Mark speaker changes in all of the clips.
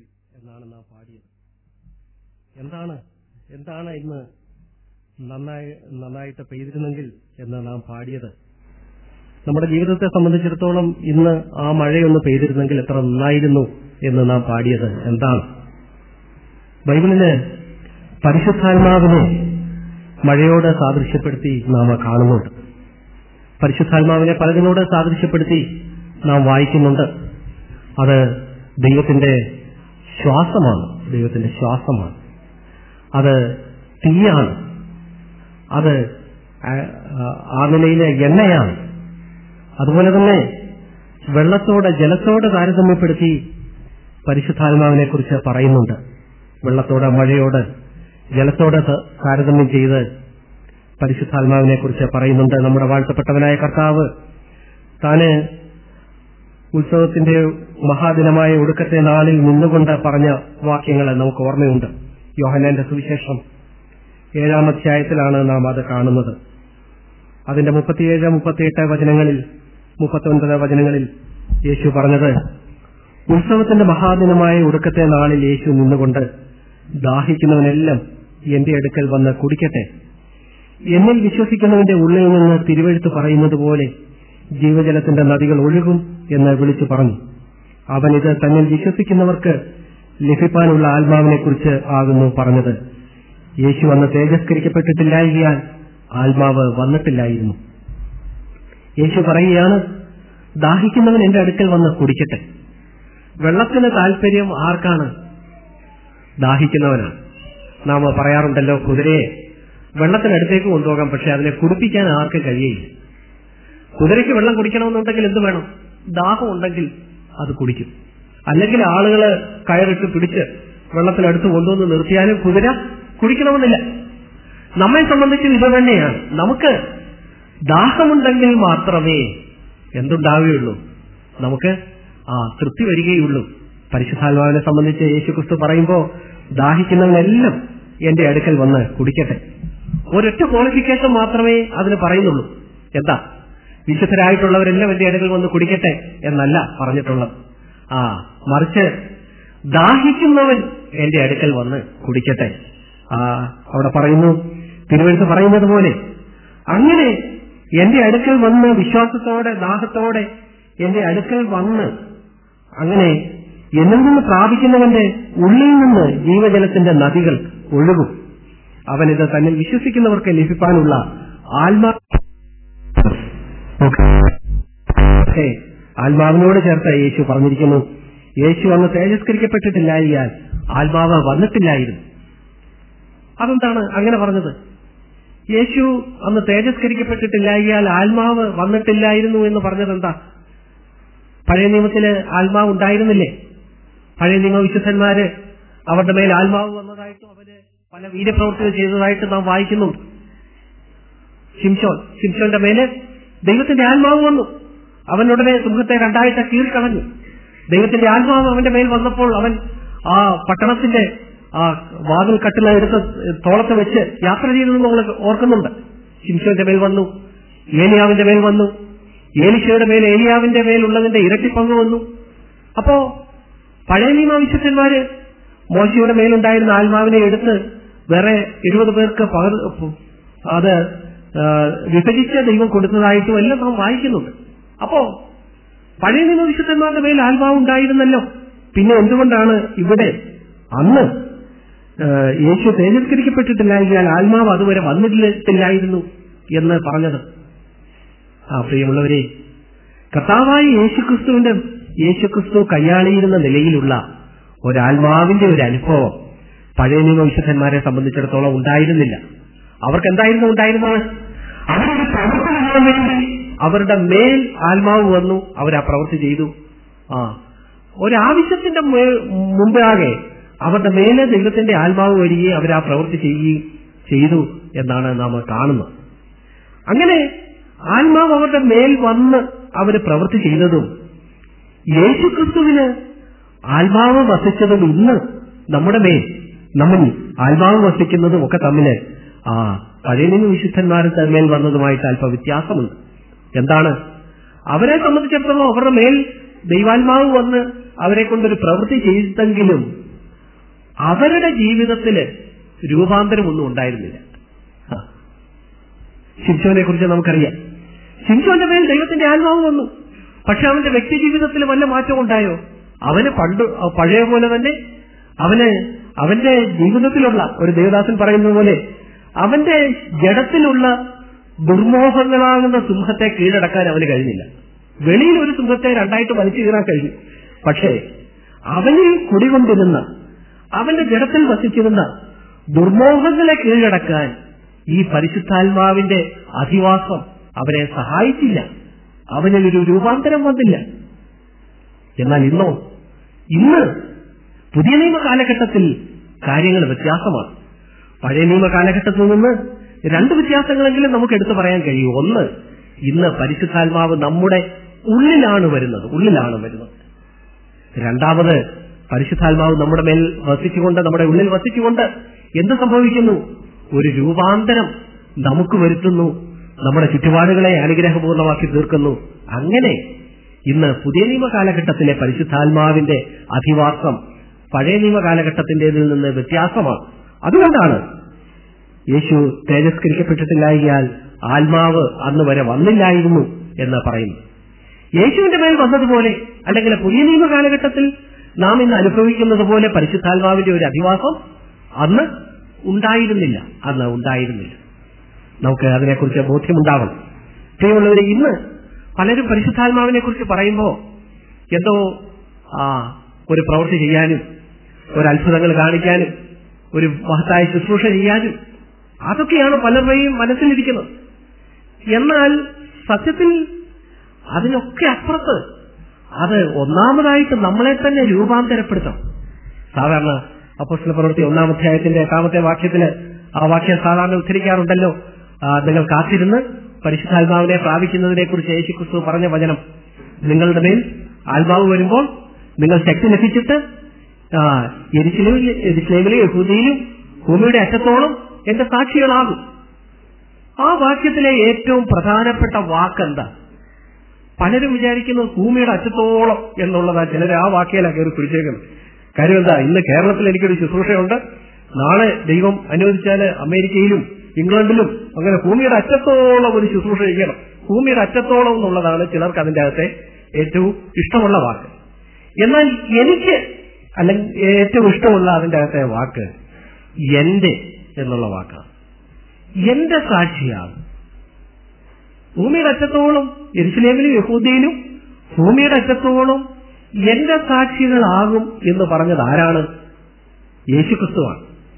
Speaker 1: എന്നാണ് നാം പാടിയത് എന്താണ് എന്താണ് ഇന്ന് നന്നായി നന്നായിട്ട് പെയ്തിരുന്നെങ്കിൽ എന്ന് നാം പാടിയത് നമ്മുടെ ജീവിതത്തെ സംബന്ധിച്ചിടത്തോളം ഇന്ന് ആ മഴയൊന്ന് പെയ്തിരുന്നെങ്കിൽ എത്ര നന്നായിരുന്നു എന്ന് നാം പാടിയത് എന്താണ് ബൈബിളിന് പരിശുദ്ധാത്മാവിനെ മഴയോട് സാദൃശ്യപ്പെടുത്തി നാം കാണുന്നുണ്ട് പരിശുദ്ധാത്മാവിനെ പലതിനോട് സാദൃശ്യപ്പെടുത്തി നാം വായിക്കുന്നുണ്ട് അത് ദൈവത്തിന്റെ ശ്വാസമാണ് ദൈവത്തിന്റെ ശ്വാസമാണ് അത് തീയാണ് അത് ആ- ആ നിലയിലെ എണ്ണയാണ് അതുപോലെ തന്നെ വെള്ളത്തോട് ജലത്തോട് താരതമ്യപ്പെടുത്തി പരിശുദ്ധാത്മാവിനെ കുറിച്ച് പറയുന്നുണ്ട് വെള്ളത്തോട് മഴയോട് ജലത്തോട് ത- താരതമ്യം ചെയ്ത് പരിശുദ്ധാത്മാവിനെ കുറിച്ച് പറയുന്നുണ്ട് നമ്മുടെ വാഴ്ത്തപ്പെട്ടവനായ കർത്താവ് താന് ഉത്സവത്തിന്റെ മഹാദിനമായ ഒടുക്കത്തെ നാളിൽ നിന്നുകൊണ്ട് പറഞ്ഞ വാക്യങ്ങൾ നമുക്ക് ഓർമ്മയുണ്ട് യോഹനാന്റെ സുവിശേഷം ഏഴാം അധ്യായത്തിലാണ് നാം അത് കാണുന്നത് അതിന്റെ മുപ്പത്തിയേഴ് മുപ്പത്തിയെട്ട് വചനങ്ങളിൽ മുപ്പത്തൊൻപത് വചനങ്ങളിൽ യേശു പറഞ്ഞത് ഉത്സവത്തിന്റെ മഹാദിനമായ ഒടുക്കത്തെ നാളിൽ യേശു നിന്നുകൊണ്ട് ദാഹിക്കുന്നവനെല്ലാം എന്റെ അടുക്കൽ വന്ന് കുടിക്കട്ടെ എന്നിൽ വിശ്വസിക്കുന്നവന്റെ ഉള്ളിൽ നിന്ന് തിരുവെഴുത്ത് പറയുന്നത് പോലെ ജീവജലത്തിന്റെ നദികൾ ഒഴുകും എന്ന് വിളിച്ചു പറഞ്ഞു അവൻ ഇത് തന്നിൽ വിശ്വസിക്കുന്നവർക്ക് ലഭിക്കാനുള്ള ആത്മാവിനെ കുറിച്ച് ആകുന്നു പറഞ്ഞത് യേശു അന്ന് തേജസ്കരിക്കപ്പെട്ടിട്ടില്ലായകയാൽ ആത്മാവ് വന്നിട്ടില്ലായിരുന്നു യേശു പറയുകയാണ് ദാഹിക്കുന്നവൻ എന്റെ അടുക്കൽ വന്ന് കുടിക്കട്ടെ വെള്ളത്തിന് താല്പര്യം ആർക്കാണ് ദാഹിക്കുന്നവനാണ് നാം പറയാറുണ്ടല്ലോ കുതിരയെ വെള്ളത്തിനടുത്തേക്ക് കൊണ്ടുപോകാം പക്ഷെ അതിനെ കുടിപ്പിക്കാൻ ആർക്ക് കഴിയില്ല കുതിരയ്ക്ക് വെള്ളം കുടിക്കണമെന്നുണ്ടെങ്കിൽ എന്ത് വേണം ദാഹം ഉണ്ടെങ്കിൽ അത് കുടിക്കും അല്ലെങ്കിൽ ആളുകള് കയറിട്ട് പിടിച്ച് വെള്ളത്തിനടുത്ത് കൊണ്ടുവന്ന് നിർത്തിയാലും കുതിര കുടിക്കണമെന്നില്ല നമ്മെ സംബന്ധിച്ച് ഇത് തന്നെയാണ് നമുക്ക് ദാഹമുണ്ടെങ്കിൽ മാത്രമേ എന്തുണ്ടാവുകയുള്ളൂ നമുക്ക് ആ തൃപ്തി വരികയുള്ളൂ പരിശുദ്ധാത്മാവിനെ സംബന്ധിച്ച് യേശുക്രിസ്തു പറയുമ്പോ ദാഹിക്കുന്നവനെല്ലാം എന്റെ അടുക്കൽ വന്ന് കുടിക്കട്ടെ ഒരൊറ്റ ക്വാളിഫിക്കേഷൻ മാത്രമേ അതിന് പറയുന്നുള്ളൂ എന്താ വിശുദ്ധരായിട്ടുള്ളവരെല്ലാം എന്റെ അടുക്കൽ വന്ന് കുടിക്കട്ടെ എന്നല്ല പറഞ്ഞിട്ടുള്ളത് ആ മറിച്ച് ദാഹിക്കുന്നവൻ എന്റെ അടുക്കൽ വന്ന് കുടിക്കട്ടെ ആ അവിടെ പറയുന്നു തിരുവഴുത്ത് പറയുന്നത് പോലെ അങ്ങനെ എന്റെ അടുക്കൽ വന്ന് വിശ്വാസത്തോടെ ദാഹത്തോടെ എന്റെ അടുക്കൽ വന്ന് അങ്ങനെ എന്നിൽ നിന്ന് പ്രാപിക്കുന്നവന്റെ ഉള്ളിൽ നിന്ന് ജീവജലത്തിന്റെ നദികൾ ഒഴുകും അവനിത് തന്നിൽ വിശ്വസിക്കുന്നവർക്ക് ലഭിക്കാനുള്ള ആത്മാ പക്ഷേ ആത്മാവിനോട് ചേർത്ത് യേശു പറഞ്ഞിരിക്കുന്നു യേശു അന്ന് തേജസ്കരിക്കപ്പെട്ടിട്ടില്ലായാൽ ആത്മാവ് വന്നിട്ടില്ലായിരുന്നു അതെന്താണ് അങ്ങനെ പറഞ്ഞത് യേശു അന്ന് തേജസ്കരിക്കപ്പെട്ടിട്ടില്ലായാൽ ആത്മാവ് വന്നിട്ടില്ലായിരുന്നു എന്ന് പറഞ്ഞത് എന്താ പഴയ നിയമത്തില് ആത്മാവ് ഉണ്ടായിരുന്നില്ലേ പഴയ നിയമ വിശുദ്ധന്മാര് അവരുടെ മേൽ ആത്മാവ് വന്നതായിട്ടും അവര് പല വീരപ്രവൃത്തികൾ ചെയ്തതായിട്ട് നാം വായിക്കുന്നുണ്ട് ശിംഷോൻ ശിംഷോന്റെ മേല് ദൈവത്തിന്റെ ആത്മാവ് വന്നു അവനുടനെ സിംഹത്തെ രണ്ടായിട്ട് കീഴ്ക്കളഞ്ഞു ദൈവത്തിന്റെ ആത്മാവ് അവന്റെ മേൽ വന്നപ്പോൾ അവൻ ആ പട്ടണത്തിന്റെ ആ വാതിൽ കട്ടില എടുത്ത് തോളത്ത് വെച്ച് യാത്ര ചെയ്തത് നമ്മൾ ഓർക്കുന്നുണ്ട് ശിംഷോന്റെ മേൽ വന്നു ഏലിയാവിന്റെ മേൽ വന്നു ഏലിശയുടെ മേൽ ഏലിയാവിന്റെ മേലുള്ളതിന്റെ ഇരട്ടി പങ്ക് വന്നു അപ്പോ പഴയ നിയമാവിശുദ്ധന്മാര് മോശയുടെ മേലുണ്ടായിരുന്ന ആത്മാവിനെ എടുത്ത് വേറെ എഴുപത് പേർക്ക് പകർ അത് ആ, വിഭജിച്ച് ദൈവം കൊടുത്തതായിട്ടും എല്ലാം നാം വായിക്കുന്നുണ്ട് അപ്പോ പഴയ നിയമവിശുദ്ധന്മാരുടെ മേൽ ആത്മാവ് ഉണ്ടായിരുന്നല്ലോ പിന്നെ എന്തുകൊണ്ടാണ് ഇവിടെ അന്ന് ആ, യേശു തേജസ്കരിക്കപ്പെട്ടിട്ടില്ലായെങ്കിൽ ആത്മാവ് അതുവരെ വന്നിട്ടില്ലായിരുന്നു എന്ന് പറഞ്ഞത് ആ പ്രിയമുള്ളവരെ കർത്താവായ യേശുക്രിസ്തുവിന്റെ യേശുക്രിസ്തു കൈയാളിയിരുന്ന നിലയിലുള്ള ഒരാത്മാവിന്റെ ഒരു അനുഭവം പഴയ നിയമ വിശുദ്ധന്മാരെ സംബന്ധിച്ചിടത്തോളം ഉണ്ടായിരുന്നില്ല അവർക്ക് എന്തായിരുന്നു ഉണ്ടായിരുന്നത് അവരുടെ പ്രവൃത്തി ചെയ്യാൻ വേണ്ടി അവരുടെ മേൽ ആത്മാവ് വന്നു അവർ ആ പ്രവൃത്തി ചെയ്തു ആ ഒരാവശ്യത്തിന്റെ മേ- മുമ്പാകെ അവരുടെ മേലെ ദൈവത്തിന്റെ ആത്മാവ് വരികയും അവർ ആ പ്രവൃത്തി ചെയ്യുകയും ചെയ്തു എന്നാണ് നാം കാണുന്നത് അങ്ങനെ ആത്മാവ് അവരുടെ മേൽ വന്ന് അവര് പ്രവൃത്തി ചെയ്തതും യേശുക്രിസ്തുവിന് ആത്മാവ് വസിച്ചതും ഇന്ന് നമ്മുടെ മേൽ നമ്മൾ ആത്മാവ് വസിക്കുന്നതും ഒക്കെ തമ്മില് ആ പഴയ നിയമ വിശുദ്ധന്മാരുടെ മേൽ വന്നതുമായിട്ട് അല്പ വ്യത്യാസമുണ്ട് എന്താണ് അവരെ സംബന്ധിച്ചിടത്തോളം അവരുടെ മേൽ ദൈവാത്മാവ് വന്ന് അവരെ കൊണ്ടൊരു പ്രവൃത്തി ചെയ്തെങ്കിലും അവരുടെ ജീവിതത്തില് രൂപാന്തരമൊന്നും ഉണ്ടായിരുന്നില്ല ആ. ശിംശോനെ കുറിച്ച് നമുക്കറിയാം ശിംശോന്റെ മേൽ ദൈവത്തിന്റെ ആത്മാവ് വന്നു പക്ഷെ അവന്റെ വ്യക്തി ജീവിതത്തിൽ വല്ല മാറ്റം ഉണ്ടായോ അവന് പണ്ട് പഴയ പോലെ തന്നെ അവന് അവന്റെ ജീവിതത്തിലുള്ള ഒരു ദേവദാസൻ പറയുന്നത് പോലെ അവന്റെ ജഡത്തിലുള്ള ദുർമോഹങ്ങളാകുന്ന സിംഹത്തെ കീഴടക്കാൻ അവന് കഴിഞ്ഞില്ല വെളിയിൽ ഒരു സിംഹത്തെ രണ്ടായിട്ട് വലിച്ചു കീറാൻ കഴിഞ്ഞു പക്ഷേ അവനിൽ കുടികൊണ്ടിരുന്ന അവന്റെ ജഡത്തിൽ വസിച്ചിരുന്ന ദുർമോഹങ്ങളെ കീഴടക്കാൻ ഈ പരിശുദ്ധാത്മാവിന്റെ അധിവാസം അവനെ സഹായിച്ചില്ല അവനൊരു രൂപാന്തരം വന്നില്ല എന്നാൽ ഇന്നോ ഇന്ന് പുതിയ നിയമ കാലഘട്ടത്തിൽ കാര്യങ്ങൾ വ്യത്യാസമാണ് പഴയ നിയമ കാലഘട്ടത്തിൽ നിന്ന് രണ്ട് വ്യത്യാസങ്ങളെങ്കിലും നമുക്ക് എടുത്തു പറയാൻ കഴിയും ഒന്ന് ഇന്ന് പരിശുദ്ധാത്മാവ് നമ്മുടെ ഉള്ളിലാണ് വരുന്നത് ഉള്ളിലാണ് വരുന്നത് രണ്ടാമത് പരിശുദ്ധാത്മാവ് നമ്മുടെ മേൽ വസിച്ചുകൊണ്ട് നമ്മുടെ ഉള്ളിൽ വസിച്ചുകൊണ്ട് എന്ത് സംഭവിക്കുന്നു ഒരു രൂപാന്തരം നമുക്ക് വരുത്തുന്നു നമ്മുടെ ചുറ്റുപാടുകളെ അനുഗ്രഹപൂർണ്ണമാക്കി തീർക്കുന്നു അങ്ങനെ ഇന്ന് പുതിയ നിയമ കാലഘട്ടത്തിലെ പരിശുദ്ധാത്മാവിന്റെ അധിവാസം പഴയ നിയമ കാലഘട്ടത്തിന്റേതിൽ നിന്ന് വ്യത്യാസമാണ് അതുകൊണ്ടാണ് യേശു തേജസ്കരിക്കപ്പെട്ടിട്ടില്ലായാൽ ആത്മാവ് അന്ന് വരെ വന്നില്ലായിരുന്നു എന്ന് പറയുന്നു യേശുവിന്റെ മേൽ വന്നതുപോലെ അല്ലെങ്കിൽ പുതിയ നിയമ കാലഘട്ടത്തിൽ നാം ഇന്ന് അനുഭവിക്കുന്നത് പോലെ പരിശുദ്ധാത്മാവിന്റെ ഒരു അധിവാസം അന്ന് ഉണ്ടായിരുന്നില്ല അന്ന് ഉണ്ടായിരുന്നില്ല നമുക്ക് അതിനെക്കുറിച്ച് ബോധ്യമുണ്ടാവണം പ്രിയമുള്ളവരെ ഇന്ന് പലരും പരിശുദ്ധാത്മാവിനെ കുറിച്ച് പറയുമ്പോൾ എന്തോ ആ ഒരു പ്രവൃത്തി ചെയ്യാനും ഒരു അത്ഭുതങ്ങൾ കാണിക്കാനും ഒരു മഹത്തായ ശുശ്രൂഷ ചെയ്യാനും അതൊക്കെയാണ് പലരുടെയും മനസ്സിലിരിക്കുന്നത് എന്നാൽ സത്യത്തിൽ അതിനൊക്കെ അപ്പുറത്ത് അത് ഒന്നാമതായിട്ട് നമ്മളെ തന്നെ രൂപാന്തരപ്പെടുത്തണം സാധാരണ അപ്പോസ്തല പ്രവൃത്തി ഒന്നാം അധ്യായത്തിന്റെ എട്ടാമത്തെ വാക്യത്തില് ആ വാക്യം സാധാരണ ഉദ്ധരിക്കാറുണ്ടല്ലോ ആ, നിങ്ങൾ കാത്തിരുന്ന് പരിശുദ്ധാത്മാവിനെ പ്രാപിക്കുന്നതിനെ കുറിച്ച് യേശുക്രിസ്തു പറഞ്ഞ വചനം നിങ്ങളുടെ മേൽ ആത്മാവ് വരുമ്പോൾ നിങ്ങൾ ശക്തി ലഭിച്ചിട്ട് ആ, യെരുശലേമിലും യെരുശലേമിലും യഹൂദിയിലും ഭൂമിയുടെ അറ്റത്തോളം എന്റെ സാക്ഷികളാകും ആ വാക്യത്തിലെ ഏറ്റവും പ്രധാനപ്പെട്ട വാക്കെന്താ പലരും വിചാരിക്കുന്നത് ഭൂമിയുടെ അറ്റത്തോളം എന്നുള്ളതാ ചിലർ ആ വാക്കിയിലാണ് കയറി പിടിച്ചേക്കുന്നത് കാര്യം എന്താ ഇന്ന് കേരളത്തിൽ എനിക്കൊരു ശുശ്രൂഷയുണ്ട് നാളെ ദൈവം അനുവദിച്ചാൽ അമേരിക്കയിലും ഇംഗ്ലണ്ടിലും അങ്ങനെ ഭൂമിയുടെ അറ്റത്തോളം ഒരു ശുശ്രൂഷ ചെയ്യണം ഭൂമിയുടെ അറ്റത്തോളം എന്നുള്ളതാണ് ചിലർക്ക് അതിന്റെ അകത്തെ ഏറ്റവും ഇഷ്ടമുള്ള വാക്ക് എന്നാൽ എനിക്ക് അല്ലെങ്കിൽ ഏറ്റവും ഇഷ്ടമുള്ള അതിന്റെ അകത്തെ വാക്ക് എന്റെ എന്നുള്ള വാക്കാണ് എന്റെ സാക്ഷിയാണ് ഭൂമിയുടെ അറ്റത്തോളം എരുസലേമിലും യഹൂദിയിലും ഭൂമിയുടെ അറ്റത്തോളം എന്റെ സാക്ഷികളാകും എന്ന് പറഞ്ഞത് ആരാണ് യേശുക്രിസ്തുവാണ്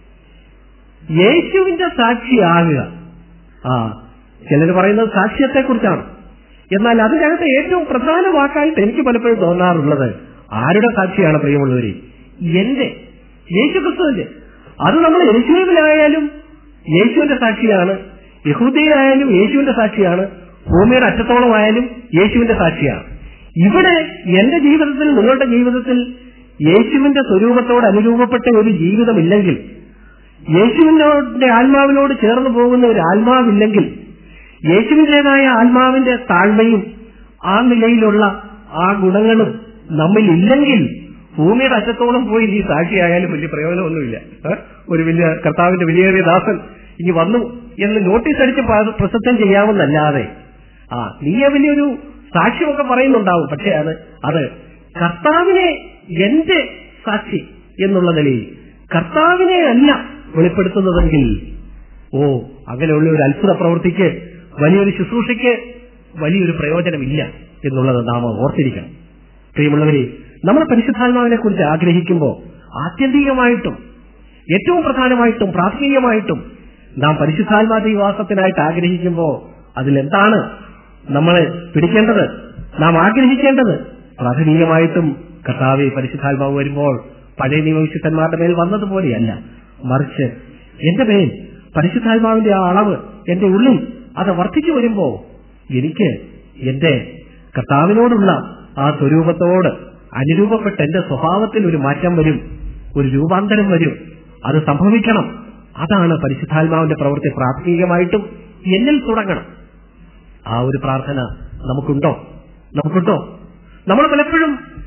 Speaker 1: യേശുവിന്റെ സാക്ഷിയാകുക ആ ചിലർ പറയുന്നത് സാക്ഷ്യത്തെക്കുറിച്ചാണ് എന്നാൽ അതിനകത്ത് ഏറ്റവും പ്രധാന വാക്കായിട്ട് എനിക്ക് പലപ്പോഴും തോന്നാറുള്ളത് ആരുടെ സാക്ഷിയാണ് പ്രിയമുള്ളവരെ എന്റെ യേശുക്രിസ്തുവിന്റെ അത് നമ്മൾ യേശുവിലായാലും യേശുവിന്റെ സാക്ഷിയാണ് യഹൂദിയിലായാലും യേശുവിന്റെ സാക്ഷിയാണ് ഭൂമിയുടെ അറ്റത്തോളമായാലും യേശുവിന്റെ സാക്ഷിയാണ് ഇവിടെ എന്റെ ജീവിതത്തിൽ നിങ്ങളുടെ ജീവിതത്തിൽ യേശുവിന്റെ സ്വരൂപത്തോട് അനുരൂപപ്പെട്ട ഒരു ജീവിതമില്ലെങ്കിൽ യേശുവിനോട് ആത്മാവിനോട് ചേർന്ന് പോകുന്ന ഒരു ആത്മാവില്ലെങ്കിൽ യേശുവിന്റേതായ ആത്മാവിന്റെ താഴ്മയും ആ നിലയിലുള്ള ആ ഗുണങ്ങളും നമ്മിൽ ഇല്ലെങ്കിൽ ഭൂമിയുടെ അറ്റത്തോളം പോയി ഈ സാക്ഷിയായാലും വലിയ പ്രയോജനമൊന്നുമില്ല ഏ? ഒരു വലിയ കർത്താവിന്റെ വലിയ ദാസൻ ഇനി വന്നു എന്ന് നോട്ടീസ് അടിച്ച് പ- പ്രസിദ്ധം ചെയ്യാമെന്നല്ലാതെ ആ നീ വലിയൊരു സാക്ഷ്യമൊക്കെ പറയുന്നുണ്ടാവും പക്ഷേ അത് അത് കർത്താവിനെ എന്റെ സാക്ഷി എന്നുള്ള നിലയിൽ കർത്താവിനെ അല്ല വെളിപ്പെടുത്തുന്നതെങ്കിൽ ഓ അങ്ങനെയുള്ള ഒരു അത്ഭുത പ്രവൃത്തിക്ക് വലിയൊരു ശുശ്രൂഷയ്ക്ക് വലിയൊരു പ്രയോജനമില്ല എന്നുള്ളത് നാം ഓർത്തിരിക്കണം പ്രിയമുള്ളവരെ നമ്മൾ പരിശുദ്ധാത്മാവിനെ കുറിച്ച് ആഗ്രഹിക്കുമ്പോൾ ആത്യന്തികമായിട്ടും ഏറ്റവും പ്രധാനമായിട്ടും പ്രാഥമികമായിട്ടും നാം പരിശുദ്ധാത്മാദിവാസത്തിനായിട്ട് ആഗ്രഹിക്കുമ്പോൾ അതിലെന്താണ് നമ്മളെ പിടിക്കേണ്ടത് നാം ആഗ്രഹിക്കേണ്ടത് പ്രാഥമികമായിട്ടും കർത്താവെ പരിശുദ്ധാത്മാവ് വരുമ്പോൾ പഴയ നിയമവിശുദ്ധന്മാരുടെ മേൽ വന്നതുപോലെയല്ല മറിച്ച് എന്റെ മേൽ പരിശുദ്ധാത്മാവിന്റെ ആ അളവ് എന്റെ ഉള്ളിൽ അത് വർദ്ധിച്ചു വരുമ്പോ എനിക്ക് എന്റെ കർത്താവിനോടുള്ള ആ സ്വരൂപത്തോട് അനുരൂപപ്പെട്ട എന്റെ സ്വഭാവത്തിൽ ഒരു മാറ്റം വരും ഒരു രൂപാന്തരം വരും അത് സംഭവിക്കണം അതാണ് പരിശുദ്ധാത്മാവിന്റെ പ്രവൃത്തി പ്രാഥമികമായിട്ടും എന്നിൽ തുടങ്ങണം ആ ഒരു പ്രാർത്ഥന നമുക്കുണ്ടോ നമുക്കുണ്ടോ നമ്മൾ പലപ്പോഴും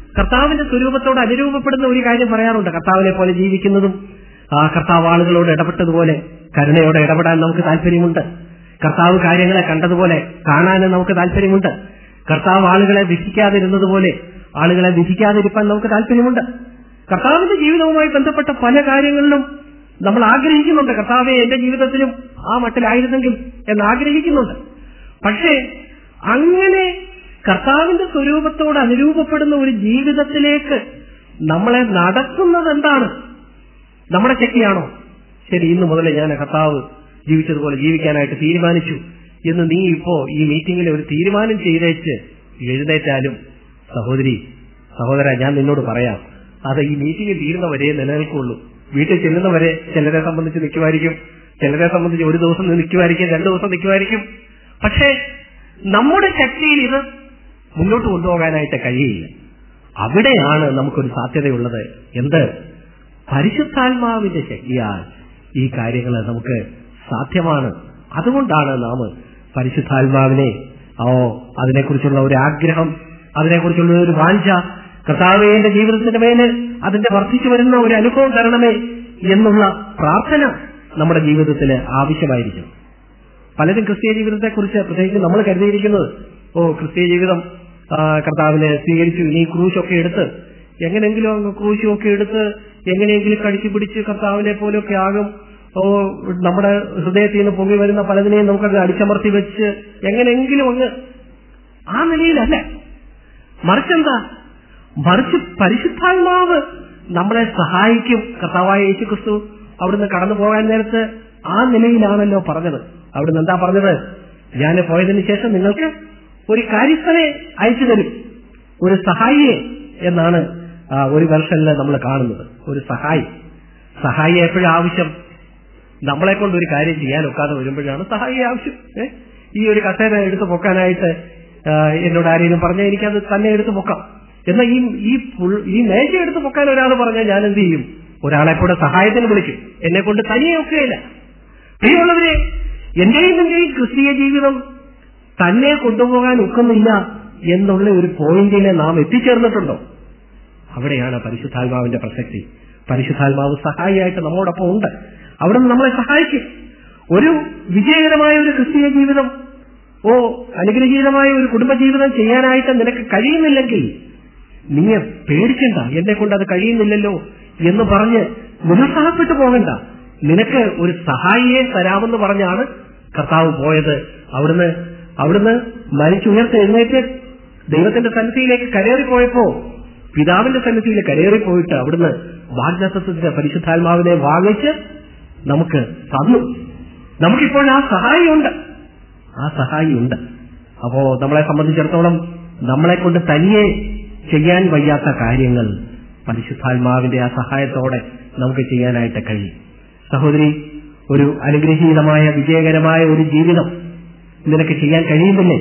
Speaker 1: കർത്താവിന്റെ സ്വരൂപത്തോട് അനുരൂപപ്പെടുന്ന ഒരു കാര്യം പറയാറുണ്ട് കർത്താവിനെ പോലെ ജീവിക്കുന്നതും ആ കർത്താവ് ആളുകളോട് ഇടപെട്ടതുപോലെ കരുണയോടെ ഇടപെടാൻ നമുക്ക് താല്പര്യമുണ്ട് കർത്താവ് കാര്യങ്ങളെ കണ്ടതുപോലെ കാണാനും നമുക്ക് താല്പര്യമുണ്ട് കർത്താവ് ആളുകളെ വിധിക്കാതിരുന്നതുപോലെ ആളുകളെ വിധിക്കാതിരിക്കാൻ നമുക്ക് താല്പര്യമുണ്ട് കർത്താവിന്റെ ജീവിതവുമായി ബന്ധപ്പെട്ട പല കാര്യങ്ങളിലും നമ്മൾ ആഗ്രഹിക്കുന്നുണ്ട് കർത്താവെ എന്റെ ജീവിതത്തിലും ആ മട്ടിലായിരുന്നെങ്കിൽ എന്ന് ആഗ്രഹിക്കുന്നുണ്ട് പക്ഷേ അങ്ങനെ കർത്താവിന്റെ സ്വരൂപത്തോട് അനുരൂപപ്പെടുന്ന ഒരു ജീവിതത്തിലേക്ക് നമ്മളെ നടത്തുന്നത് എന്താണ് നമ്മുടെ ശക്തിയാണോ ശരി ഇന്ന് മുതൽ ഞാൻ കർത്താവ് ജീവിച്ചതുപോലെ ജീവിക്കാനായിട്ട് തീരുമാനിച്ചു എന്ന് നീ ഇപ്പോ ഈ മീറ്റിംഗിൽ ഒരു തീരുമാനം ചെയ്തേച്ച് എഴുന്നേറ്റാലും സഹോദരി സഹോദര ഞാൻ നിന്നോട് പറയാം അത് ഈ മീറ്റിംഗ് തീരുന്നവരെ നിലനിൽക്കുള്ളൂ വീട്ടിൽ ചെല്ലുന്നവരെ ചിലരെ സംബന്ധിച്ച് നിൽക്കുമായിരിക്കും ചിലരെ സംബന്ധിച്ച് ഒരു ദിവസം നിൽക്കുമായിരിക്കും രണ്ടു ദിവസം നിൽക്കുമായിരിക്കും പക്ഷേ നമ്മുടെ ശക്തിയിൽ ഇത് മുന്നോട്ട് കൊണ്ടുപോകാനായിട്ട് കഴിയില്ല അവിടെയാണ് നമുക്കൊരു സാധ്യതയുള്ളത് എന്ത് പരിശുദ്ധാത്മാവിന്റെ ശക്തിയാൽ ഈ കാര്യങ്ങൾ നമുക്ക് സാധ്യമാണ് അതുകൊണ്ടാണ് നാം പരിശുദ്ധാത്മാവിനെ ഓ അതിനെക്കുറിച്ചുള്ള ഒരു ആഗ്രഹം അതിനെക്കുറിച്ചുള്ള ഒരു വാഞ്ച കർത്താവേ എന്റെ ജീവിതത്തിന്റെ മേല് അതിന്റെ വർദ്ധിച്ചു വരുന്ന ഒരു അനുഭവം തരണമേ എന്നുള്ള പ്രാർത്ഥന നമ്മുടെ ജീവിതത്തിൽ ആവശ്യമായിരിക്കും പലരും ക്രിസ്തീയ ജീവിതത്തെക്കുറിച്ച് പ്രത്യേകിച്ച് നമ്മൾ കരുതിയിരിക്കുന്നത് ഓ ക്രിസ്തീയ ജീവിതം ആ, കർത്താവിനെ സ്വീകരിച്ചു ഇനി ക്രൂശൊക്കെ എടുത്ത് എങ്ങനെയെങ്കിലും അങ്ങ് ക്രൂശൊക്കെ എടുത്ത് എങ്ങനെയെങ്കിലും കടിച്ചു പിടിച്ച് കർത്താവിനെ പോലെയൊക്കെ ആകും ഓ നമ്മുടെ ഹൃദയത്തിൽ നിന്ന് പൊങ്ങി വരുന്ന പലതിനെയും നമുക്കത് അടിച്ചമർത്തി വെച്ച് എങ്ങനെയെങ്കിലും അങ്ങ് ആ നിലയിലല്ല മറിച്ചെന്താ മറിച്ച് പരിശുദ്ധാത്മാവ് നമ്മളെ സഹായിക്കും കർത്താവായ യേശു ക്രിസ്തു അവിടുന്ന് കടന്നു പോകാൻ നേരത്ത് ആ നിലയിലാണല്ലോ പറഞ്ഞത് അവിടുന്ന് എന്താ പറഞ്ഞത് ഞാൻ പോയതിനു ശേഷം നിങ്ങൾക്ക് ഒരു കാര്യസ്ഥനെ അയച്ചു തരും ഒരു സഹായിയെ എന്നാണ് ആ, ഒരു വെർഷനിൽ നമ്മൾ കാണുന്നത് ഒരു സഹായി സഹായി എപ്പോഴും ആവശ്യം നമ്മളെ കൊണ്ട് ഒരു കാര്യം ചെയ്യാൻ ഒക്കാതെ വരുമ്പോഴാണ് സഹായി ആവശ്യം ഏ? ഈ ഒരു കസേര എടുത്ത് പൊക്കാനായിട്ട് ആ, എന്നോട് ആരെങ്കിലും പറഞ്ഞാൽ എനിക്കത് തന്നെ എടുത്ത് പൊക്കാം എന്നാൽ ഈ ഈ പുൾ- ഈ മേശ എടുത്ത് പൊക്കാൻ ഒരാൾ പറഞ്ഞാൽ ഞാൻ എന്ത് ചെയ്യും ഒരാളെ കൂടെ സഹായത്തിന് വിളിക്കും എന്നെ കൊണ്ട് തനിയെ ഒക്കെയില്ല പ്രിയമുള്ളവരെ എന്റെയും നിന്റെയും ക്രിസ്തീയ ജീവിതം തന്നെ കൊണ്ടുപോകാൻ ഒക്കുന്നില്ല എന്നുള്ള ഒരു പോയിന്റിൽ നാം എത്തിച്ചേർന്നിട്ടുണ്ടോ അവിടെയാണ് പരിശുദ്ധാത്മാവിന്റെ പ്രസക്തി പരിശുദ്ധാത്മാവ് സഹായിയായിട്ട് നമ്മോടൊപ്പം ഉണ്ട് അവിടെ നിന്ന് നമ്മളെ സഹായിക്കും ഒരു വിജയകരമായ ഒരു ക്രിസ്തീയ ജീവിതം ഓ അനുഗ്രഹീതമായ ഒരു കുടുംബജീവിതം ചെയ്യാനായിട്ട് നിനക്ക് കഴിയുന്നില്ലെങ്കിൽ നീ പേടിക്കണ്ട എന്നെ കൊണ്ട് അത് കഴിയുന്നില്ലല്ലോ എന്ന് പറഞ്ഞ് നിരുത്സാഹപ്പെട്ടു പോകണ്ട നിനക്ക് ഒരു സഹായിയെ തരാമെന്ന് പറഞ്ഞാണ് കർത്താവ് പോയത് അവിടുന്ന് അവിടുന്ന് മരിച്ചുയർത്ത് എഴുന്നേറ്റ് ദൈവത്തിന്റെ സന്നിധിയിലേക്ക് കരേറിപ്പോയപ്പോ പിതാവിന്റെ സന്നിധിയിൽ കരേറിപ്പോയിട്ട് അവിടുന്ന് വാഗ്ദത്തത്തിന്റെ പരിശുദ്ധാത്മാവിനെ വാങ്ങിച്ച് നമുക്ക് തന്നു നമുക്കിപ്പോൾ ആ സഹായിയുണ്ട് ആ സഹായിയുണ്ട് അപ്പോ നമ്മളെ സംബന്ധിച്ചിടത്തോളം നമ്മളെ കൊണ്ട് തനിയെ ചെയ്യാൻ വയ്യാത്ത കാര്യങ്ങൾ പരിശുദ്ധാത്മാവിന്റെ ആ സഹായത്തോടെ നമുക്ക് ചെയ്യാനായിട്ട് കഴിയും സഹോദരി ഒരു അനുഗ്രഹീതമായ വിജയകരമായ ഒരു ജീവിതം നിനക്ക് ചെയ്യാൻ കഴിയുന്നില്ലേ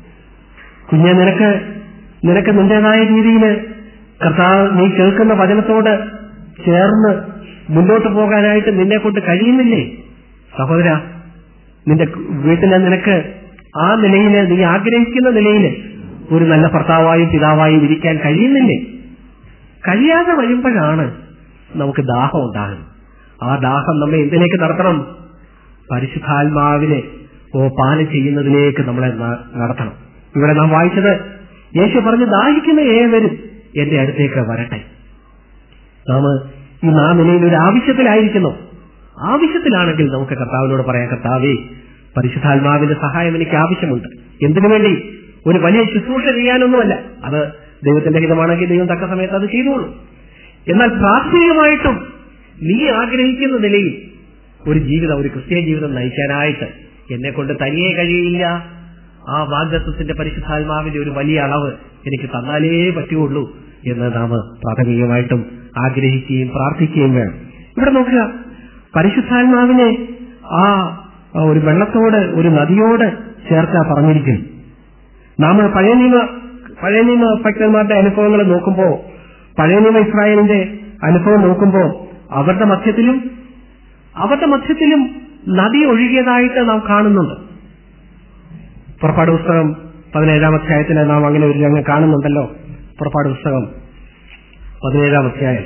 Speaker 1: കുഞ്ഞെ നിനക്ക് നിനക്ക് നിന്റേതായ രീതിയിൽ കർത്താവ് നീ കേൾക്കുന്ന വചനത്തോട് ചേർന്ന് മുന്നോട്ട് പോകാനായിട്ട് നിന്നെ കൊണ്ട് കഴിയുന്നില്ലേ സഹോദര നിന്റെ വീട്ടിലെ നിനക്ക് ആ നിലയിൽ നീ ആഗ്രഹിക്കുന്ന നിലയിൽ ഒരു നല്ല ഭർത്താവായും പിതാവായും ഇരിക്കാൻ കഴിയുന്നില്ലേ കഴിയാതെ വരുമ്പോഴാണ് നമുക്ക് ദാഹം ഉണ്ടാകുന്നത് ആ ദാഹം നമ്മെ എന്തിലേക്ക് നടത്തണം പരിശുദ്ധാത്മാവിനെ ഓ പാനം ചെയ്യുന്നതിലേക്ക് നമ്മളെ ന- നടത്തണം ഇവിടെ നാം വായിച്ചത് യേശു പറഞ്ഞ് ദാഹിക്കുന്ന ഏവരും എന്റെ അടുത്തേക്ക് വരട്ടെ നാം ഈ നാ നിലയിൽ ഒരു ആവശ്യത്തിലായിരിക്കുന്നു ആവശ്യത്തിലാണെങ്കിൽ നമുക്ക് കർത്താവിനോട് പറയാം കർത്താവേ പരിശുദ്ധാത്മാവിന്റെ സഹായം എനിക്ക് ആവശ്യമുണ്ട് എന്തിനു വേണ്ടി ഒരു വലിയ ശുശ്രൂഷ ചെയ്യാനൊന്നുമല്ല അത് ദൈവത്തിന്റെ ഹിതമാണെങ്കിൽ ദൈവം തക്ക സമയത്ത് അത് ചെയ്തോളൂ എന്നാൽ പ്രാഥമികമായിട്ടും നീ ആഗ്രഹിക്കുന്ന നിലയിൽ ഒരു ജീവിതം ഒരു ക്രിസ്ത്യൻ ജീവിതം നയിക്കാനായിട്ട് എന്നെ കൊണ്ട് തനിയെ കഴിയില്ല ആ വാഗ്ദത്വത്തിന്റെ പരിശുദ്ധാത്മാവിന്റെ ഒരു വലിയ അളവ് എനിക്ക് തന്നാലേ പറ്റുള്ളൂ എന്ന് നാം പ്രാഥമികമായിട്ടും ആഗ്രഹിക്കുകയും പ്രാർത്ഥിക്കുകയും വേണം ഇവിടെ നോക്കുക പരിശുദ്ധാത്മാവിനെ ആ ആ ഒരു വെള്ളത്തോട് ഒരു നദിയോട് ചേർത്താ പറഞ്ഞിരിക്കുന്നു നാം പഴയ നിയമ പഴയ നിയമ ഭക്തന്മാരുടെ അനുഭവങ്ങൾ നോക്കുമ്പോൾ പഴയ നിയമ ഇസ്രായേലിന്റെ അനുഭവം നോക്കുമ്പോൾ അവരുടെ മധ്യത്തിലും അവരുടെ മധ്യത്തിലും നദി ഒഴുകിയതായിട്ട് നാം കാണുന്നുണ്ട് പുറപ്പാട് പുസ്തകം പതിനേഴാം അധ്യായത്തിൽ നാം അങ്ങനെ ഒരു രംഗം കാണുന്നുണ്ടല്ലോ പുറപ്പാട് പുസ്തകം പതിനേഴാം അധ്യായം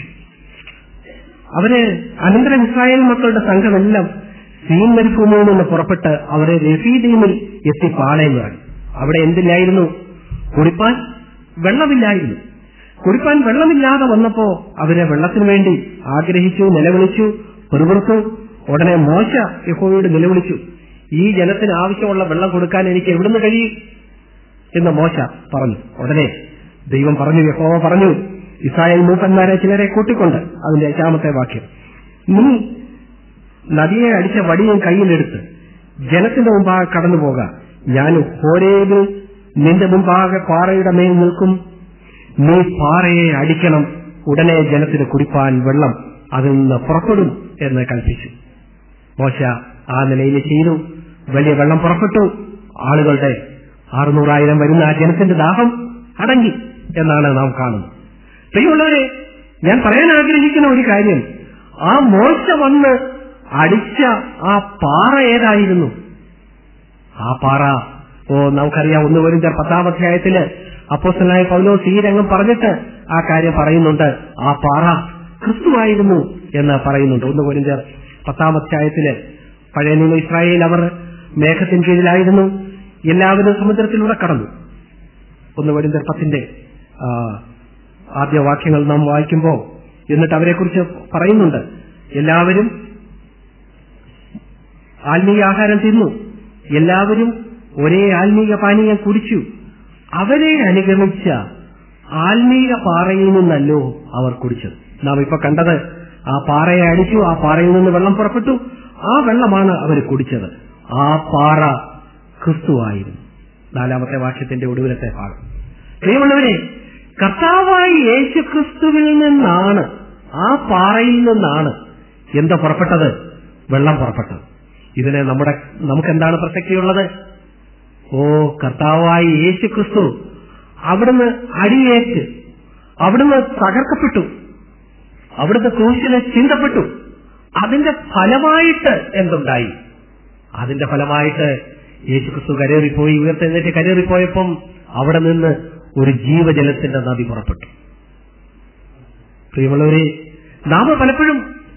Speaker 1: അവര് അനന്തരം ഇസ്രായേൽ മക്കളുടെ സംഘമെല്ലാം സീൻ മരുഭൂമിയിൽ നിന്ന് പുറപ്പെട്ട് അവരെ രഫീദീമിൽ എത്തി പാളയം ഇറങ്ങി അവിടെ എന്തില്ലായിരുന്നു കുടിപ്പാൻ വെള്ളമില്ലായിരുന്നു കുടിപ്പാൻ വെള്ളമില്ലാതെ വന്നപ്പോ അവരെ വെള്ളത്തിനു വേണ്ടി ആഗ്രഹിച്ചു നിലവിളിച്ചു പെറുപുറത്തു ഉടനെ മോശ യഹോവയോട് നിലവിളിച്ചു ഈ ജനത്തിന് ആവശ്യമുള്ള വെള്ളം കൊടുക്കാൻ എനിക്ക് എവിടുന്ന് കഴിയും എന്ന് മോശ പറഞ്ഞു ഉടനെ ദൈവം പറഞ്ഞു യഹോവ പറഞ്ഞു ഇസ്രായേൽ മൂപ്പന്മാരെ ചിലരെ കൂട്ടിക്കൊണ്ട് അതിന്റെ അഞ്ചാമത്തെ വാക്യം നീ നദിയെ അടിച്ച വടിയും കയ്യിലെടുത്ത് ജനത്തിന്റെ മുമ്പാകെ കടന്നു പോക ഞാൻ ഹോരേബിൽ നിന്റെ മുമ്പാകെ പാറയുടെ മേൽ നിൽക്കും നീ പാറയെ അടിക്കണം ഉടനെ ജനത്തിന് കുടിപ്പാൻ വെള്ളം അതിൽ നിന്ന് പുറപ്പെടും എന്ന് കൽപ്പിച്ചു മോശ ആ നിലയിൽ ചെയ്തു വലിയ വെള്ളം പുറപ്പെട്ടു ആളുകളുടെ അറുന്നൂറായിരം വരുന്ന ആ ജനത്തിന്റെ ദാഹം അടങ്ങി എന്നാണ് നാം കാണുന്നത് പ്രിയമുള്ളവരെ ഞാൻ പറയാൻ ആഗ്രഹിക്കുന്ന ഒരു കാര്യം ആ മോശ വന്ന് അടിച്ച ആ പാറ ഏതായിരുന്നു ആ പാറ ഓ നമുക്കറിയാം ഒന്ന് വരുന്ന പത്താം അധ്യായത്തില് അപ്പോസ്റ്റലായ പൗലോസ് ഈ രംഗം പറഞ്ഞിട്ട് ആ കാര്യം പറയുന്നുണ്ട് ആ പാറ ക്രിസ്തുവായിരുന്നു എന്ന് പറയുന്നുണ്ട് ഒന്ന് കുരിന്തർ പത്താം അധ്യായത്തില് പഴയ നിയമ ഇസ്രായേൽ അവർ മേഘത്തിന് കീഴിലായിരുന്നു എല്ലാവരും സമുദ്രത്തിലൂടെ കടന്നു ഒന്ന് കുരിന്തർ പത്തിന്റെ ആ, ആദ്യ വാക്യങ്ങൾ നാം വായിക്കുമ്പോൾ എന്നിട്ട് അവരെക്കുറിച്ച് പറയുന്നുണ്ട് എല്ലാവരും ആത്മീയ ആഹാരം തിന്നു എല്ലാവരും ഒരേ ആത്മീയ പാനീയം കുടിച്ചു അവരെ അനുഗമിച്ച ആത്മീയ പാറയിൽ നിന്നല്ലോ അവർ കുടിച്ചത് നാം ഇപ്പൊ കണ്ടത് ആ പാറയെ അടിച്ചു ആ പാറയിൽ നിന്ന് വെള്ളം പുറപ്പെട്ടു ആ വെള്ളമാണ് അവർ കുടിച്ചത് ആ പാറ ക്രിസ്തുവായിരുന്നു നാലാമത്തെ വാക്യത്തിന്റെ ഒടുവിലത്തെ ഭാഗം പ്രിയമുള്ളവരെ കർത്താവായി യേശു ക്രിസ്തുവിൽ നിന്നാണ് ആ പാറയിൽ നിന്നാണ് എന്താ പുറപ്പെട്ടത് വെള്ളം പുറപ്പെട്ടത് ഇതിന് നമ്മുടെ നമുക്ക് എന്താണ് പ്രസക്തിയുള്ളത് ഓ കർത്താവായി യേശു ക്രിസ്തു അവിടുന്ന് അടിയേറ്റ് അവിടുന്ന് തകർക്കപ്പെട്ടു അവിടുത്തെ ക്രൂശിനെ ചിന്തപ്പെട്ടു അതിന്റെ ഫലമായിട്ട് എന്തുണ്ടായി അതിന്റെ ഫലമായിട്ട് യേശു ക്രിസ്തു കരേറിപ്പോയി ഉയർത്തെഴുന്നേറ്റ് കരേറിപ്പോയപ്പം അവിടെ നിന്ന് ഒരു ജീവജലത്തിന്റെ നദി പുറപ്പെട്ടു പ്രിയമുള്ളവരെ നാം പലപ്പോഴും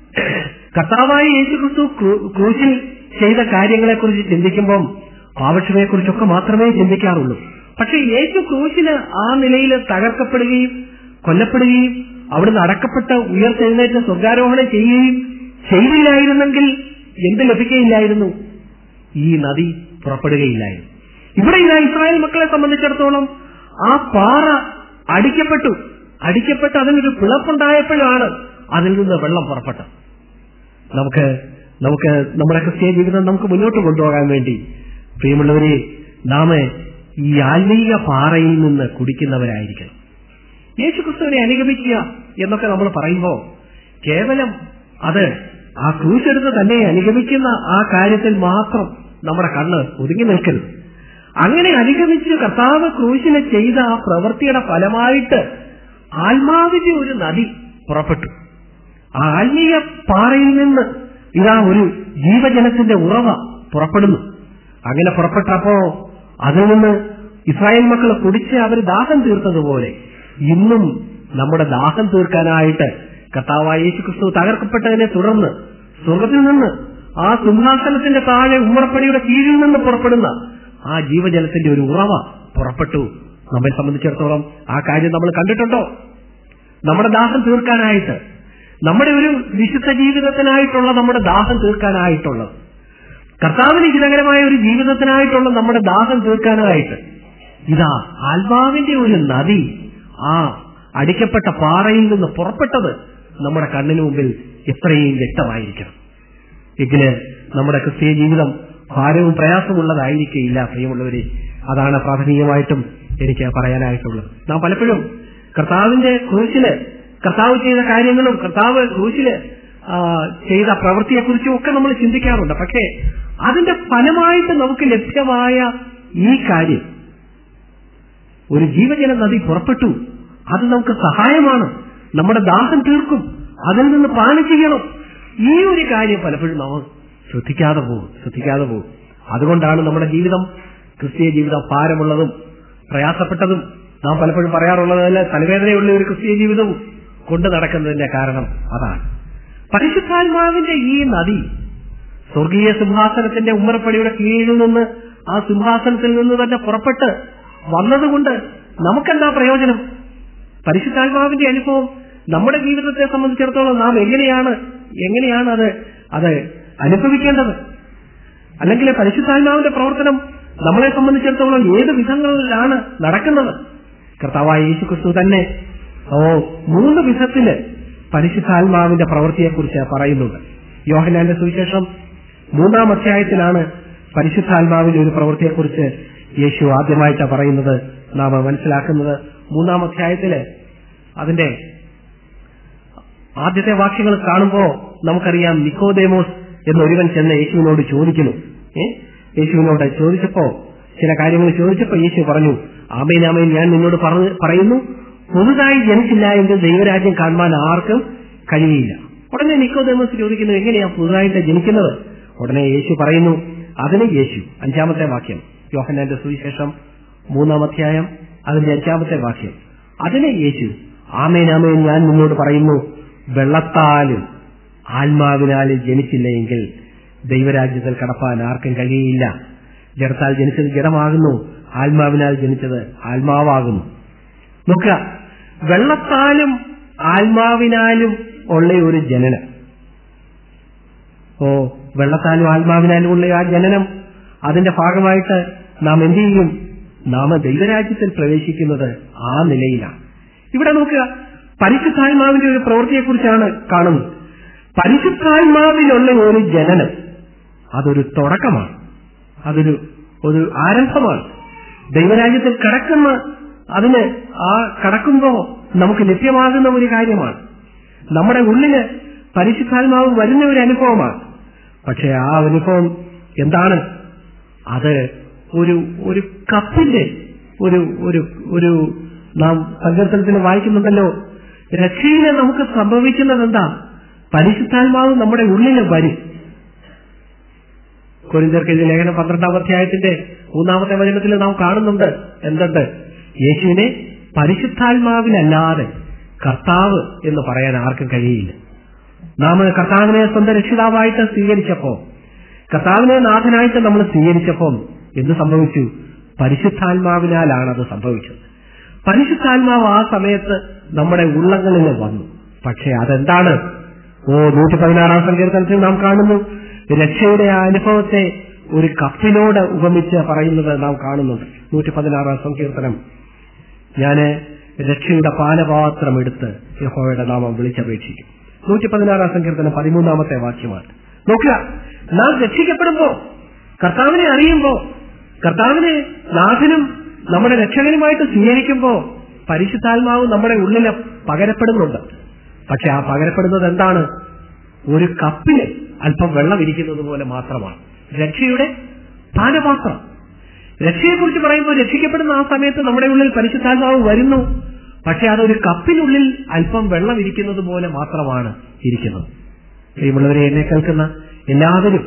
Speaker 1: കർത്താവായ യേശു ക്രിസ്തു ക്രൂ- ക്രൂശിൽ ചെയ്ത കാര്യങ്ങളെക്കുറിച്ച് ചിന്തിക്കുമ്പം പാവക്ഷമയെക്കുറിച്ചൊക്കെ മാത്രമേ ചിന്തിക്കാറുള്ളൂ പക്ഷെ യേശു ക്രൂശിന് ആ നിലയിൽ തകർക്കപ്പെടുകയും കൊല്ലപ്പെടുകയും അവിടുന്ന് അടക്കപ്പെട്ട് ഉയർത്തെഴുന്നേറ്റ് സ്വർഗാരോഹണം ചെയ്യുകയും ചെയ്തില്ലായിരുന്നെങ്കിൽ എന്ത് ലഭിക്കുകയില്ലായിരുന്നു ഈ നദി പുറപ്പെടുകയില്ലായിരുന്നു ഇവിടെ ഇതാ ഇസ്രായേൽ മക്കളെ സംബന്ധിച്ചിടത്തോളം ആ പാറ അടിക്കപ്പെട്ടു അടിക്കപ്പെട്ട് അതിനൊരു പിളപ്പുണ്ടായപ്പോഴാണ് അതിൽ നിന്ന് വെള്ളം പുറപ്പെട്ടത് നമുക്ക് നമുക്ക് നമ്മുടെ ക്രിസ്തീയ ജീവിതം നമുക്ക് മുന്നോട്ട് കൊണ്ടുപോകാൻ വേണ്ടി പ്രിയമുള്ളവരെ നാം ഈ ആത്മീയ പാറയിൽ നിന്ന് കുടിക്കുന്നവരായിരിക്കണം യേശു ക്രിസ്തുവിനെ അനുഗമിക്കുക എന്നൊക്കെ നമ്മൾ പറയുമ്പോൾ കേവലം അത് ആ ക്രൂശെടുത്ത് തന്നെ അനുഗമിക്കുന്ന ആ കാര്യത്തിൽ മാത്രം നമ്മുടെ കണ്ണ് ഒതുങ്ങി നിൽക്കരുത് അങ്ങനെ അനുഗമിച്ച് കർത്താവ് ക്രൂശിനെ ചെയ്ത ആ പ്രവൃത്തിയുടെ ഫലമായിട്ട് ആത്മാവിന്റെ ഒരു നദി പുറപ്പെട്ടു ആ ആത്മീയ പാറയിൽ നിന്ന് ഇതാ ഒരു ജീവജലത്തിന്റെ ഉറവ പുറപ്പെടുന്നു അങ്ങനെ പുറപ്പെട്ടപ്പോ അതിൽ നിന്ന് ഇസ്രായേൽ മക്കൾ കുടിച്ച് അവർ ദാഹം തീർത്തതുപോലെ ഇന്നും നമ്മുടെ ദാഹം തീർക്കാനായിട്ട് കർത്താവായ യേശു ക്രിസ്തു തകർക്കപ്പെട്ടതിനെ തുടർന്ന് സ്വർഗത്തിൽ നിന്ന് ആ സിംഹാസനത്തിന്റെ താഴെ ഉമ്മറപ്പടിയുടെ കീഴിൽ നിന്ന് പുറപ്പെടുന്ന ആ ജീവജലത്തിന്റെ ഒരു ഉറവ പുറപ്പെട്ടു നമ്മെ സംബന്ധിച്ചിടത്തോളം ആ കാര്യം നമ്മൾ കണ്ടിട്ടുണ്ടോ നമ്മുടെ ദാഹം തീർക്കാനായിട്ട് നമ്മുടെ ഒരു വിശുദ്ധ ജീവിതത്തിനായിട്ടുള്ള നമ്മുടെ ദാഹം തീർക്കാനായിട്ടുള്ളത് കർത്താവിന് ഹിതകരമായ ഒരു ജീവിതത്തിനായിട്ടുള്ള നമ്മുടെ ദാഹം തീർക്കാനായിട്ട് ഇതാ ആത്മാവിന്റെ ഒരു നദി ആ അടിക്കപ്പെട്ട പാറയിൽ നിന്ന് പുറപ്പെട്ടത് നമ്മുടെ കണ്ണിന് മുമ്പിൽ എത്രയും വ്യക്തമായിരിക്കണം എങ്കില് നമ്മുടെ ക്രിസ്തീയ ജീവിതം ഭാരവും പ്രയാസമുള്ളതായിരിക്കില്ല പ്രിയമുള്ളവരെ അതാണ് പ്രാഥമികമായിട്ടും എനിക്ക് പറയാനായിട്ടുള്ളത് നാം പലപ്പോഴും കർത്താവിന്റെ ക്രൂശില് കർത്താവ് ചെയ്ത കാര്യങ്ങളും കർത്താവ് ക്രൂശില് ആ, ചെയ്ത പ്രവൃത്തിയെക്കുറിച്ചും ഒക്കെ നമ്മൾ ചിന്തിക്കാറുണ്ട് പക്ഷേ അതിന്റെ ഫലമായിട്ട് നമുക്ക് ലഭ്യമായ ഈ കാര്യം ഒരു ജീവജല നദി പുറപ്പെട്ടു അത് നമുക്ക് സഹായമാണ് നമ്മുടെ ദാഹം തീർക്കും അതിൽ നിന്ന് പാനം ചെയ്യണം ഈ ഒരു കാര്യം പലപ്പോഴും നമ്മൾ ശ്രദ്ധിക്കാതെ പോകും ശ്രദ്ധിക്കാതെ പോകും അതുകൊണ്ടാണ് നമ്മുടെ ജീവിതം ക്രിസ്തീയ ജീവിതം ഭാരമുള്ളതും പ്രയാസപ്പെട്ടതും നാം പലപ്പോഴും പറയാറുള്ളത് പോലെ തലവേദനയുള്ള ഒരു ക്രിസ്തീയ ജീവിതവും കൊണ്ടു നടക്കുന്നതിന്റെ കാരണം അതാണ് പരിശുദ്ധാത്മാവിന്റെ ഈ നദി സ്വർഗീയ സിംഹാസനത്തിന്റെ ഉമ്മറപ്പടിയുടെ കീഴിൽ നിന്ന് ആ സിംഹാസനത്തിൽ നിന്ന് തന്നെ പുറപ്പെട്ട് വന്നതുകൊണ്ട് നമുക്കെന്താ പ്രയോജനം പരിശുദ്ധാത്മാവിന്റെ അനുഭവം നമ്മുടെ ജീവിതത്തെ സംബന്ധിച്ചിടത്തോളം നാം എങ്ങനെയാണ് എങ്ങനെയാണ് അത് അത് അനുഭവിക്കേണ്ടത് അല്ലെങ്കിൽ പരിശുദ്ധാത്മാവിന്റെ പ്രവർത്തനം നമ്മളെ സംബന്ധിച്ചിടത്തോളം ഏത് വിധങ്ങളിലാണ് നടക്കുന്നത് കർത്താവായ യേശു ക്രിസ്തു തന്നെ ഓ മൂന്ന് വിധത്തില് പരിശുദ്ധാത്മാവിന്റെ പ്രവൃത്തിയെക്കുറിച്ച് പറയുന്നുണ്ട് യോഹനാന്റെ സുവിശേഷം മൂന്നാം അധ്യായത്തിലാണ് പരിശുദ്ധാത്മാവിന്റെ ഒരു പ്രവൃത്തിയെക്കുറിച്ച് യേശു ആദ്യമായിട്ട് പറയുന്നത് നാം മനസ്സിലാക്കുന്നത് മൂന്നാം അധ്യായത്തില് അതിന്റെ ആദ്യത്തെ വാക്യങ്ങൾ കാണുമ്പോൾ നമുക്കറിയാം നിക്കോദേമോസ് എന്നൊരുവൻ ചെന്ന് യേശുവിനോട് ചോദിക്കുന്നു ഏ യേശുവിനോട് ചോദിച്ചപ്പോ ചില കാര്യങ്ങൾ ചോദിച്ചപ്പോ യേശു പറഞ്ഞു ആമേൻ ആമേൻ ഞാൻ നിന്നോട് പറഞ്ഞ്- പറയുന്നു പുതുതായി ജനിച്ചില്ല എങ്കിൽ ദൈവരാജ്യം കാണുവാൻ ആർക്കും കഴിയില്ല ഉടനെ നിക്കോദേമോസ് ചോദിക്കുന്നു എങ്ങനെയാ പുതുതായിട്ട് ജനിക്കുന്നത് ഉടനെ യേശു പറയുന്നു അതിന് യേശു അഞ്ചാമത്തെ വാക്യം യോഹന്നാന്റെ സുവിശേഷം മൂന്നാം അധ്യായം അതിന്റെ അഞ്ചാമത്തെ വാക്യം അതിന് യേശു ആമേൻ ആമേൻ ഞാൻ നിന്നോട് പറയുന്നു വെള്ളത്താലും ആത്മാവിനാലും ജനിച്ചില്ലെങ്കിൽ ദൈവരാജ്യത്തിൽ കടപ്പാൻ ആർക്കും കഴിയില്ല ജഡത്താൽ ജനിച്ചത് ജഡമാകുന്നു ആത്മാവിനാൽ ജനിച്ചത് ആത്മാവാകുന്നു നോക്കുക വെള്ളത്താലും ആത്മാവിനാലും ഉള്ള ഒരു ജനനം ഓ വെള്ളത്താലും ആത്മാവിനാലും ഉള്ള ആ ജനനം അതിന്റെ ഭാഗമായിട്ട് നാം എന്ത് ചെയ്യും നാം ദൈവരാജ്യത്തിൽ പ്രവേശിക്കുന്നത് ആ നിലയിലാണ് ഇവിടെ നോക്കുക പരിശുദ്ധാത്മാവിന്റെ ഒരു പ്രവൃത്തിയെക്കുറിച്ചാണ് കാണുന്നത് പരിശുദ്ധാത്മാവിലുള്ള ഒരു ജനനം അതൊരു തുടക്കമാണ് അതൊരു ഒരു ആരംഭമാണ് ദൈവരാജ്യത്തിൽ കടക്കുന്ന അതിന് ആ കടക്കുമ്പോ നമുക്ക് ലഭ്യമാകുന്ന ഒരു കാര്യമാണ് നമ്മുടെ ഉള്ളില് പരിശുദ്ധാത്മാവ് വരുന്ന ഒരു അനുഭവമാണ് പക്ഷെ ആ അനുഭവം എന്താണ് അത് ഒരു ഒരു കപ്പിന്റെ ഒരു ഒരു ഒരു നാം സങ്കീർത്തനത്തിന് വായിക്കുന്നുണ്ടല്ലോ രക്ഷയിലെ നമുക്ക് സംഭവിക്കുന്നത് എന്താ പരിശുദ്ധാത്മാവ് നമ്മുടെ ഉള്ളിൽ വരും കൊരിന്തർക്കെതിരെ ലേഖനം പന്ത്രണ്ടാം അധ്യായത്തിന്റെ മൂന്നാമത്തെ വചനത്തിൽ നാം കാണുന്നുണ്ട് എന്തുണ്ട് യേശുവിനെ പരിശുദ്ധാത്മാവിലല്ലാതെ കർത്താവ് എന്ന് പറയാൻ ആർക്കും കഴിയില്ല നാം കർത്താവിനെ സ്വന്തം രക്ഷിതാവായിട്ട് സ്വീകരിച്ചപ്പോ കർത്താവിനെ നാഥനായിട്ട് നമ്മൾ സ്വീകരിച്ചപ്പോൾ എന്ത് സംഭവിച്ചു പരിശുദ്ധാത്മാവിനാലാണ് അത് സംഭവിച്ചത് പരിശുദ്ധാത്മാവ് ആ സമയത്ത് നമ്മുടെ ഉള്ളങ്ങളിൽ വന്നു പക്ഷെ അതെന്താണ് ഓ നൂറ്റി പതിനാറാം സങ്കീർത്തനത്തിൽ നാം കാണുന്നു രക്ഷയുടെ ആ അനുഭവത്തെ ഒരു കപ്പിനോട് ഉപമിച്ച് പറയുന്നത് നാം കാണുന്നുണ്ട് നൂറ്റി പതിനാറാം സങ്കീർത്തനം ഞാന് രക്ഷയുടെ പാനപാത്രം എടുത്ത് യഹോയുടെ നാമം വിളിച്ചപേക്ഷിക്കും നൂറ്റി പതിനാറാം സങ്കീർത്തനം പതിമൂന്നാമത്തെ വാക്യമാണ് നോക്കുക നാം രക്ഷിക്കപ്പെടുമ്പോ കർത്താവിനെ അറിയുമ്പോ കർത്താവിനെ നാഥനും നമ്മുടെ രക്ഷകനുമായിട്ട് സ്വീകരിക്കുമ്പോ പരിശുദ്ധാത്മാവ് നമ്മുടെ ഉള്ളിൽ പകരപ്പെടുന്നുണ്ട് പക്ഷെ ആ പകരപ്പെടുന്നത് എന്താണ് ഒരു കപ്പിന് അല്പം വെള്ളം ഇരിക്കുന്നത് പോലെ മാത്രമാണ് രക്ഷയുടെ പാനപാത്രം രക്ഷയെക്കുറിച്ച് പറയുമ്പോൾ രക്ഷിക്കപ്പെടുന്ന ആ സമയത്ത് നമ്മുടെ ഉള്ളിൽ പരിശുദ്ധാത്മാവ് വരുന്നു പക്ഷെ അതൊരു കപ്പിനുള്ളിൽ അല്പം വെള്ളം ഇരിക്കുന്നത് പോലെ മാത്രമാണ് ഇരിക്കുന്നത് പ്രിയമുള്ളവരെ എന്നെ കേൾക്കുന്ന എല്ലാവരും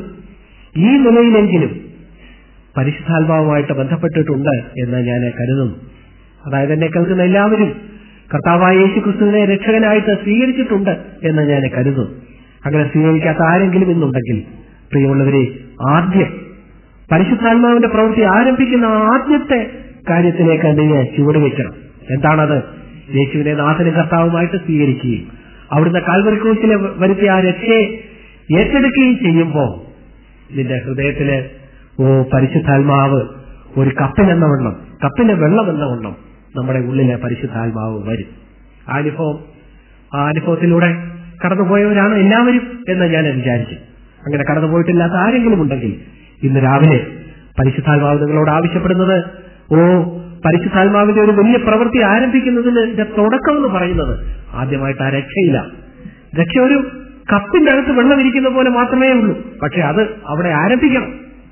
Speaker 1: ഈ നിലയിലെങ്കിലും പരിശുദ്ധാത്മാവുമായിട്ട് ബന്ധപ്പെട്ടിട്ടുണ്ട് എന്ന് ഞാൻ കരുതുന്നു അതായത് എന്നെ കേൾക്കുന്ന എല്ലാവരും കർത്താവായ യേശു ക്രിസ്തുവിനെ രക്ഷകനായിട്ട് സ്വീകരിച്ചിട്ടുണ്ട് എന്ന് ഞാൻ കരുതുന്നു അങ്ങനെ സ്വീകരിക്കാത്ത ആരെങ്കിലും ഇന്നുണ്ടെങ്കിൽ പ്രിയമുള്ളവരെ ആദ്യം പരിശുദ്ധാത്മാവിന്റെ പ്രവൃത്തി ആരംഭിക്കുന്ന ആദ്യത്തെ കാര്യത്തിലേക്ക് നിങ്ങൾ ചുവടുവെക്കണം എന്താണത് യേശുവിനെ നാഥനും കർത്താവുമായിട്ട് സ്വീകരിക്കുകയും അവിടുന്ന് കാൽവരിക്കൂശിലെ വരുത്തിയ ആ രക്ഷയെ ഏറ്റെടുക്കുകയും ചെയ്യുമ്പോൾ നിന്റെ ഹൃദയത്തില് ഓ പരിശുദ്ധാത്മാവ് ഒരു കപ്പിനെന്ന വണ്ണം കപ്പിലെ വെള്ളം എന്ന വണ്ണം നമ്മുടെ ഉള്ളിലെ പരിശുദ്ധാത്മാവ് വരും ആ അനുഭവം ആ അനുഭവത്തിലൂടെ കടന്നുപോയവരാണ് എല്ലാവരും എന്ന് ഞാൻ വിചാരിച്ചു അങ്ങനെ കടന്നുപോയിട്ടില്ലാത്ത ആരെങ്കിലും ഉണ്ടെങ്കിൽ ഇന്ന് രാവിലെ പരിശുദ്ധാത്മാവ് നിങ്ങളോട് ആവശ്യപ്പെടുന്നത് ഓ പരിശുദ്ധാത്മാവിന്റെ ഒരു വലിയ പ്രവൃത്തി ആരംഭിക്കുന്നതിന് ഇതിന്റെ തുടക്കം എന്ന് പറയുന്നത് ആദ്യമായിട്ട് ആ രക്ഷയില്ല രക്ഷ ഒരു കപ്പിന്റെ അകത്ത് വെള്ളം ഇരിക്കുന്ന പോലെ മാത്രമേ ഉള്ളൂ പക്ഷെ അത് അവിടെ ആരംഭിക്കണം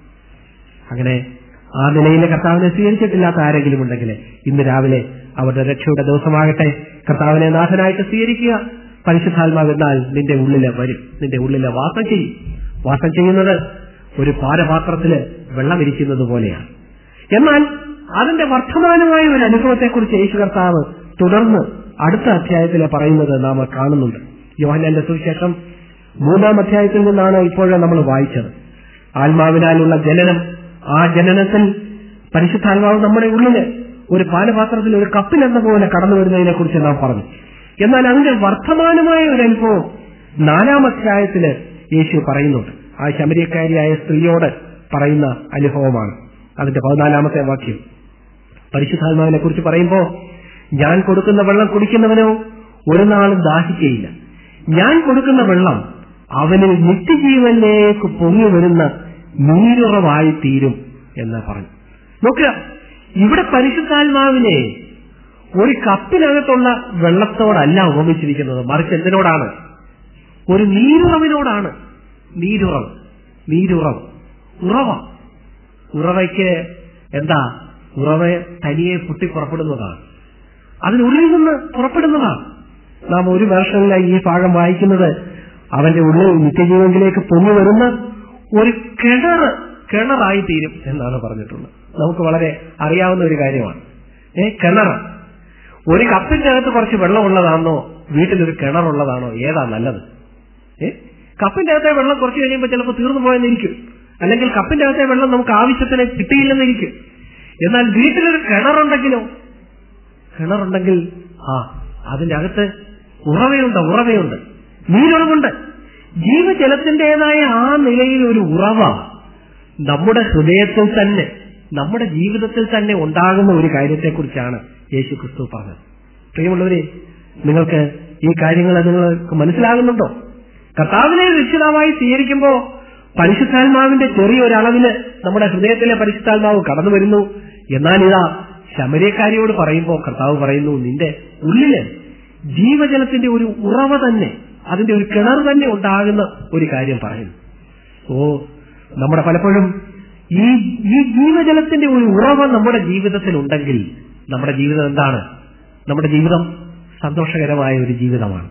Speaker 1: അങ്ങനെ ആ നിലയിൽ കർത്താവിനെ സ്വീകരിച്ചിട്ടില്ലാത്ത ആരെങ്കിലും ഉണ്ടെങ്കിൽ ഇന്ന് രാവിലെ അവരുടെ രക്ഷയുടെ ദിവസമാകട്ടെ കർത്താവിനെ നാഥനായിട്ട് സ്വീകരിക്കുക പരിശുദ്ധാത്മാവ് എന്നാൽ നിന്റെ ഉള്ളില് വരും നിന്റെ ഉള്ളില് വാസം ചെയ്യും വാസം ചെയ്യുന്നത് ഒരു പാരപാത്രത്തില് വെള്ളമിരിക്കുന്നത് പോലെയാണ് എന്നാൽ അതിന്റെ വർത്തമാനമായ ഒരു അനുഭവത്തെക്കുറിച്ച് യേശു കർത്താവ് തുടർന്ന് അടുത്ത അധ്യായത്തിൽ പറയുന്നത് നാം കാണുന്നുണ്ട് യോഹനന്റെ സുവിശേഷം മൂന്നാം അധ്യായത്തിൽ നിന്നാണ് ഇപ്പോഴും നമ്മൾ വായിച്ചത് ആത്മാവിനാലുള്ള ജനനം ആ ജനനത്തിൽ പരിശുദ്ധാത്മാവ് നമ്മുടെ ഉള്ളില് ഒരു പാനപാത്രത്തിൽ ഒരു കപ്പിൽ എന്ന പോലെ കടന്നു വരുന്നതിനെ കുറിച്ച് നാം പറഞ്ഞു എന്നാൽ അതിന്റെ വർത്തമാനമായ ഒരു അനുഭവം നാലാം അധ്യായത്തില് യേശു പറയുന്നുണ്ട് ആ ശമരിയക്കാരിയായ സ്ത്രീയോട് പറയുന്ന അനുഭവമാണ് അതിന്റെ പതിനാലാമത്തെ വാക്യം പരിശുദ്ധാത്മാവിനെ കുറിച്ച് പറയുമ്പോ ഞാൻ കൊടുക്കുന്ന വെള്ളം കുടിക്കുന്നവനോ ഒരു നാളും ദാഹിക്കയില്ല ഞാൻ കൊടുക്കുന്ന വെള്ളം അവനിൽ നിത്യജീവനിലേക്ക് പൊങ്ങി വരുന്ന നീരുറവായി തീരും എന്ന് പറഞ്ഞു നോക്കുക ഇവിടെ പരിശുദ്ധാത്മാവിനെ ഒരു കപ്പിനകത്തുള്ള വെള്ളത്തോടല്ല ഉപമിച്ചിരിക്കുന്നത് മറിച്ച് എന്തിനോടാണ് ഒരു നീരുറവിനോടാണ് നീരുറവ് നീരുറവ് ഉറവ ഉറവയ്ക്ക് എന്താ ഉറവ തനിയെ പൊട്ടി പുറപ്പെടുന്നതാണ് അതിനുള്ളിൽ നിന്ന് പുറപ്പെടുന്നതാണ് നാം ഒരു വേർഷനിലായി ഈ ഭാഗം വായിക്കുന്നത് അവന്റെ ഉള്ളിൽ നിത്യജീവനിലേക്ക് പൊങ്ങി വരുന്ന ഒരു കിണർ കിണറായി തീരും എന്നാണ് പറഞ്ഞിട്ടുള്ളത് നമുക്ക് വളരെ അറിയാവുന്ന ഒരു കാര്യമാണ് ഏ കിണർ ഒരു കപ്പിന്റെ അകത്ത് കുറച്ച് വെള്ളമുള്ളതാണോ വീട്ടിലൊരു കിണറുള്ളതാണോ ഏതാ നല്ലത് ഏ കപ്പിന്റെ അകത്തെ വെള്ളം കുറച്ച് കഴിയുമ്പോൾ ചിലപ്പോൾ തീർന്നു പോയെന്നിരിക്കും അല്ലെങ്കിൽ കപ്പിന്റെ അകത്തെ വെള്ളം നമുക്ക് ആവശ്യത്തിന് കിട്ടിയില്ലെന്നിരിക്കും എന്നാൽ വീട്ടിലൊരു കിണറുണ്ടെങ്കിലോ കിണറുണ്ടെങ്കിൽ ആ അതിന്റെ അകത്ത് ഉറവയുണ്ട് ഉറവയുണ്ട് നീരുറവുണ്ട് ജീവജലത്തിന്റേതായ ആ നിലയിൽ ഒരു ഉറവ നമ്മുടെ ഹൃദയത്തിൽ തന്നെ നമ്മുടെ ജീവിതത്തിൽ തന്നെ ഉണ്ടാകുന്ന ഒരു കാര്യത്തെക്കുറിച്ചാണ് യേശു ക്രിസ്തു പറഞ്ഞത് പ്രിയമുള്ളവരെ നിങ്ങൾക്ക് ഈ കാര്യങ്ങൾ നിങ്ങൾക്ക് മനസ്സിലാകുന്നുണ്ടോ കർത്താവിനെ രക്ഷിതാവായി സ്വീകരിക്കുമ്പോ പരിശുദ്ധാത്മാവിന്റെ ചെറിയൊരളവില് നമ്മുടെ ഹൃദയത്തിലെ പരിശുദ്ധാത്മാവ് കടന്നു വരുന്നു എന്നാൽ ഇതാ ശമരിയക്കാരിയോട് പറയുമ്പോൾ കർത്താവ് പറയുന്നു നിന്റെ ഉള്ളില് ജീവജലത്തിന്റെ ഒരു ഉറവ തന്നെ അതിന്റെ ഒരു കിണർ തന്നെ ഉണ്ടാകുന്ന ഒരു കാര്യം പറയുന്നു ഓ നമ്മുടെ പലപ്പോഴും ഈ ഈ ജീവജലത്തിന്റെ ഒരു ഉറവ നമ്മുടെ ജീവിതത്തിൽ ഉണ്ടെങ്കിൽ നമ്മുടെ ജീവിതം എന്താണ് നമ്മുടെ ജീവിതം സന്തോഷകരമായ ഒരു ജീവിതമാണ്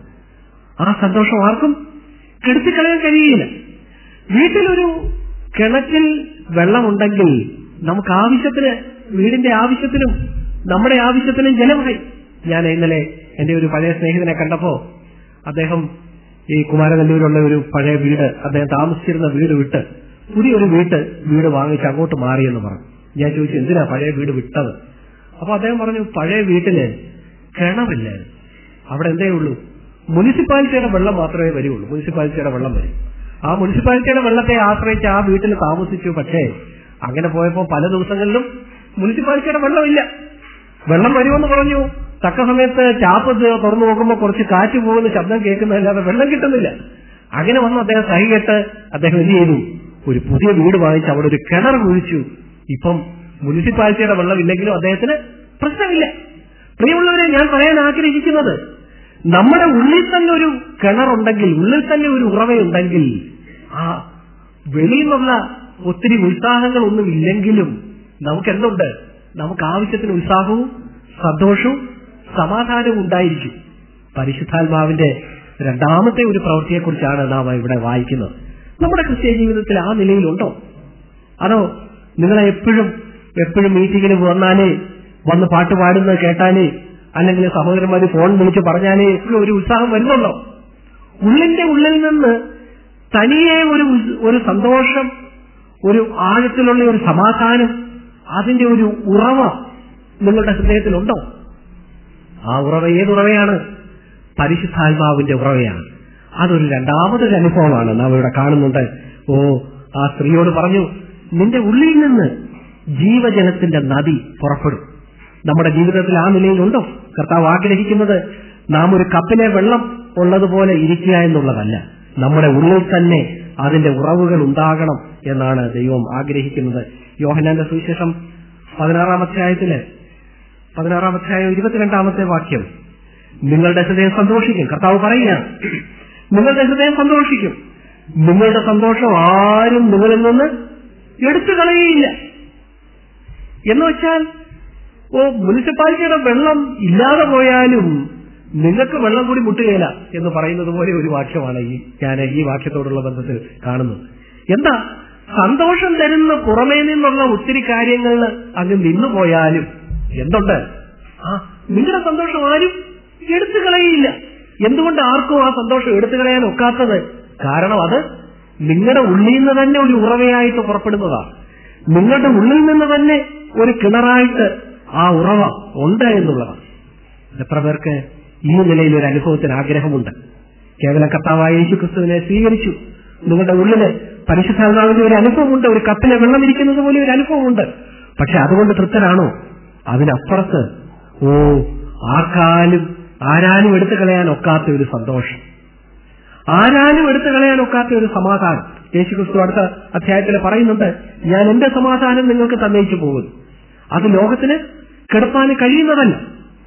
Speaker 1: ആ സന്തോഷം ആർക്കും കെടുത്തിക്കളയാൻ കഴിയില്ല വീട്ടിലൊരു കിണറ്റിൽ വെള്ളമുണ്ടെങ്കിൽ നമുക്ക് ആവശ്യത്തിന് വീടിന്റെ ആവശ്യത്തിനും നമ്മുടെ ആവശ്യത്തിനും ജലമായി ഞാൻ ഇന്നലെ എന്റെ ഒരു പഴയ സ്നേഹിതനെ കണ്ടപ്പോ അദ്ദേഹം ഈ കുമാരനെല്ലൂരുള്ള ഒരു പഴയ വീട് അദ്ദേഹം താമസിച്ചിരുന്ന വീട് വിട്ട് പുതിയൊരു വീട്ട് വീട് വാങ്ങിച്ച് അങ്ങോട്ട് മാറിയെന്ന് പറഞ്ഞു ഞാൻ ചോദിച്ചു എന്തിനാ പഴയ വീട് വിട്ടത് അപ്പൊ അദ്ദേഹം പറഞ്ഞു പഴയ വീട്ടില് കിണറില്ലായിരുന്നു അവിടെ എന്തേ ഉള്ളൂ മുനിസിപ്പാലിറ്റിയുടെ വെള്ളം മാത്രമേ വരികയുള്ളൂ മുനിസിപ്പാലിറ്റിയുടെ വെള്ളം വരും ആ മുനിസിപ്പാലിറ്റിയുടെ വെള്ളത്തെ ആശ്രയിച്ച് ആ വീട്ടിൽ താമസിച്ചു പക്ഷേ അങ്ങനെ പോയപ്പോ പല ദിവസങ്ങളിലും മുനിസിപ്പാലിറ്റിയുടെ വെള്ളമില്ല വെള്ളം വരുമെന്ന് പറഞ്ഞു തക്ക സമയത്ത് ചാപ്പ് തുറന്നു നോക്കുമ്പോൾ കുറച്ച് കാറ്റ് പോകുന്ന ശബ്ദം കേൾക്കുന്നതല്ലാതെ വെള്ളം കിട്ടുന്നില്ല അങ്ങനെ വന്ന് അദ്ദേഹം സഹികെട്ട് അദ്ദേഹം എന്ത് ചെയ്തു ഒരു പുതിയ വീട് വാങ്ങിച്ച് അവിടെ ഒരു കിണർ കുഴിച്ചു ഇപ്പം മുനിസിപ്പാലിറ്റിയുടെ വെള്ളം ഇല്ലെങ്കിലും അദ്ദേഹത്തിന് പ്രശ്നമില്ല പ്രിയമുള്ളവരെ ഞാൻ പറയാൻ ആഗ്രഹിക്കുന്നത് നമ്മുടെ ഉള്ളിൽ തന്നെ ഒരു കിണറുണ്ടെങ്കിൽ ഉള്ളിൽ തന്നെ ഒരു ഉറവയുണ്ടെങ്കിൽ ആ വെളിയിൽ നിന്നുള്ള ഒത്തിരി ഉത്സാഹങ്ങളൊന്നും ഇല്ലെങ്കിലും നമുക്ക് എന്തുണ്ട് നമുക്ക് ആവശ്യത്തിന് ഉത്സാഹവും സന്തോഷവും സമാധാനവും ഉണ്ടായിരിക്കും പരിശുദ്ധാത്മാവിന്റെ രണ്ടാമത്തെ ഒരു പ്രവൃത്തിയെക്കുറിച്ചാണ് നാം ഇവിടെ വായിക്കുന്നത് നമ്മുടെ ക്രിസ്ത്യ ജീവിതത്തിൽ ആ നിലയിലുണ്ടോ അതോ നിങ്ങളെ എപ്പോഴും എപ്പോഴും മീറ്റിങ്ങിന് വന്നാലേ വന്ന് പാട്ട് പാടുന്നത് കേട്ടാലേ അല്ലെങ്കിൽ സഹോദരന്മാര് ഫോൺ വിളിച്ച് പറഞ്ഞാലേ എപ്പോഴും ഒരു ഉത്സാഹം വരുന്നുണ്ടോ ഉള്ളിന്റെ ഉള്ളിൽ നിന്ന് തനിയെ ഒരു ഉസ്- ഒരു സന്തോഷം ഒരു ആഴത്തിലുള്ള ഒരു സമാധാനം അതിന്റെ ഒരു ഉറവ നിങ്ങളുടെ ഹൃദയത്തിലുണ്ടോ ആ ഉറവ ഏതുറവയാണ് പരിശുദ്ധാത്മാവിന്റെ ഉറവയാണ് അതൊരു രണ്ടാമതൊരു അനുഭവമാണ് നാം ഇവിടെ കാണുന്നുണ്ട് ഓ ആ സ്ത്രീയോട് പറഞ്ഞു നിന്റെ ഉള്ളിൽ നിന്ന് ജീവജലത്തിന്റെ നദി പുറപ്പെടും നമ്മുടെ ജീവിതത്തിൽ ആ നിലയിലുണ്ടോ കർത്താവ് ആഗ്രഹിക്കുന്നത് നാം ഒരു കപ്പിലെ വെള്ളം ഉള്ളതുപോലെ ഇരിക്കുക എന്നുള്ളതല്ല നമ്മുടെ ഉള്ളിൽ തന്നെ അതിന്റെ ഉറവുകൾ ഉണ്ടാകണം എന്നാണ് ദൈവം ആഗ്രഹിക്കുന്നത് യോഹനാന്റെ സുവിശേഷം പതിനാറാം അധ്യായത്തില് പതിനാറാം അധ്യായം ഇരുപത്തിരണ്ടാമത്തെ വാക്യം നിങ്ങളുടെ ഹൃദയം സന്തോഷിക്കും കർത്താവ് പറയുക നിങ്ങളുടെ ഹൃദയം സന്തോഷിക്കും നിങ്ങളുടെ സന്തോഷം ആരും നിങ്ങളിൽ നിന്ന് എടുത്തു കളയുകയില്ല എന്ന് വെച്ചാൽ ഓ മുനിസിപ്പാലിറ്റിയുടെ വെള്ളം ഇല്ലാതെ പോയാലും നിങ്ങൾക്ക് വെള്ളം കൂടി മുട്ടുകയില്ല എന്ന് പറയുന്നത് പോലെ ഒരു വാക്യമാണ് ഈ ഞാൻ ഈ വാക്യത്തോടുള്ള ബന്ധത്തിൽ കാണുന്നത് എന്താ സന്തോഷം തരുന്ന പുറമേ നിന്നുള്ള ഒത്തിരി കാര്യങ്ങളിൽ അങ്ങ് നിന്നു പോയാലും എന്തുണ്ട് ആ നിങ്ങളുടെ സന്തോഷം ആരും എടുത്തു കളയില്ല എന്തുകൊണ്ട് ആർക്കും ആ സന്തോഷം എടുത്തു കളയാൻ ഒക്കാത്തത് കാരണം അത് നിങ്ങളുടെ ഉള്ളിൽ നിന്ന് തന്നെ ഒരു ഉറവയായിട്ട് പുറപ്പെടുന്നതാണ് നിങ്ങളുടെ ഉള്ളിൽ നിന്ന് തന്നെ ഒരു കിണറായിട്ട് ആ ഉറവ ഉണ്ട് എന്നുള്ളതാണ് എത്ര പേർക്ക് ഈ നിലയിൽ ഒരു അനുഭവത്തിന് ആഗ്രഹമുണ്ട് കേവലം കർത്താവായ യേശു ക്രിസ്തുവിനെ സ്വീകരിച്ചു നിങ്ങളുടെ ഉള്ളില് പരിശുദ്ധാത്മാവിന്റെ ഒരു അനുഭവമുണ്ട് ഒരു കപ്പിലെ വെള്ളം ഇരിക്കുന്നത് പോലെ ഒരു അനുഭവമുണ്ട് പക്ഷെ അതുകൊണ്ട് തൃപ്തരാണോ അതിനപ്പുറത്ത് ഓ ആർക്കാലും ആരാലും എടുത്തു കളയാൻ ഒക്കാത്ത ഒരു സന്തോഷം ആരാലും എടുത്തു കളയാൻ ഒക്കാത്ത ഒരു സമാധാനം യേശു ക്രിസ്തു അടുത്ത അധ്യായത്തിൽ പറയുന്നുണ്ട് ഞാൻ എന്റെ സമാധാനം നിങ്ങൾക്ക് തന്നയിച്ചു പോകുന്നു അത് ലോകത്തിന് കിടപ്പാൻ കഴിയുന്നതല്ല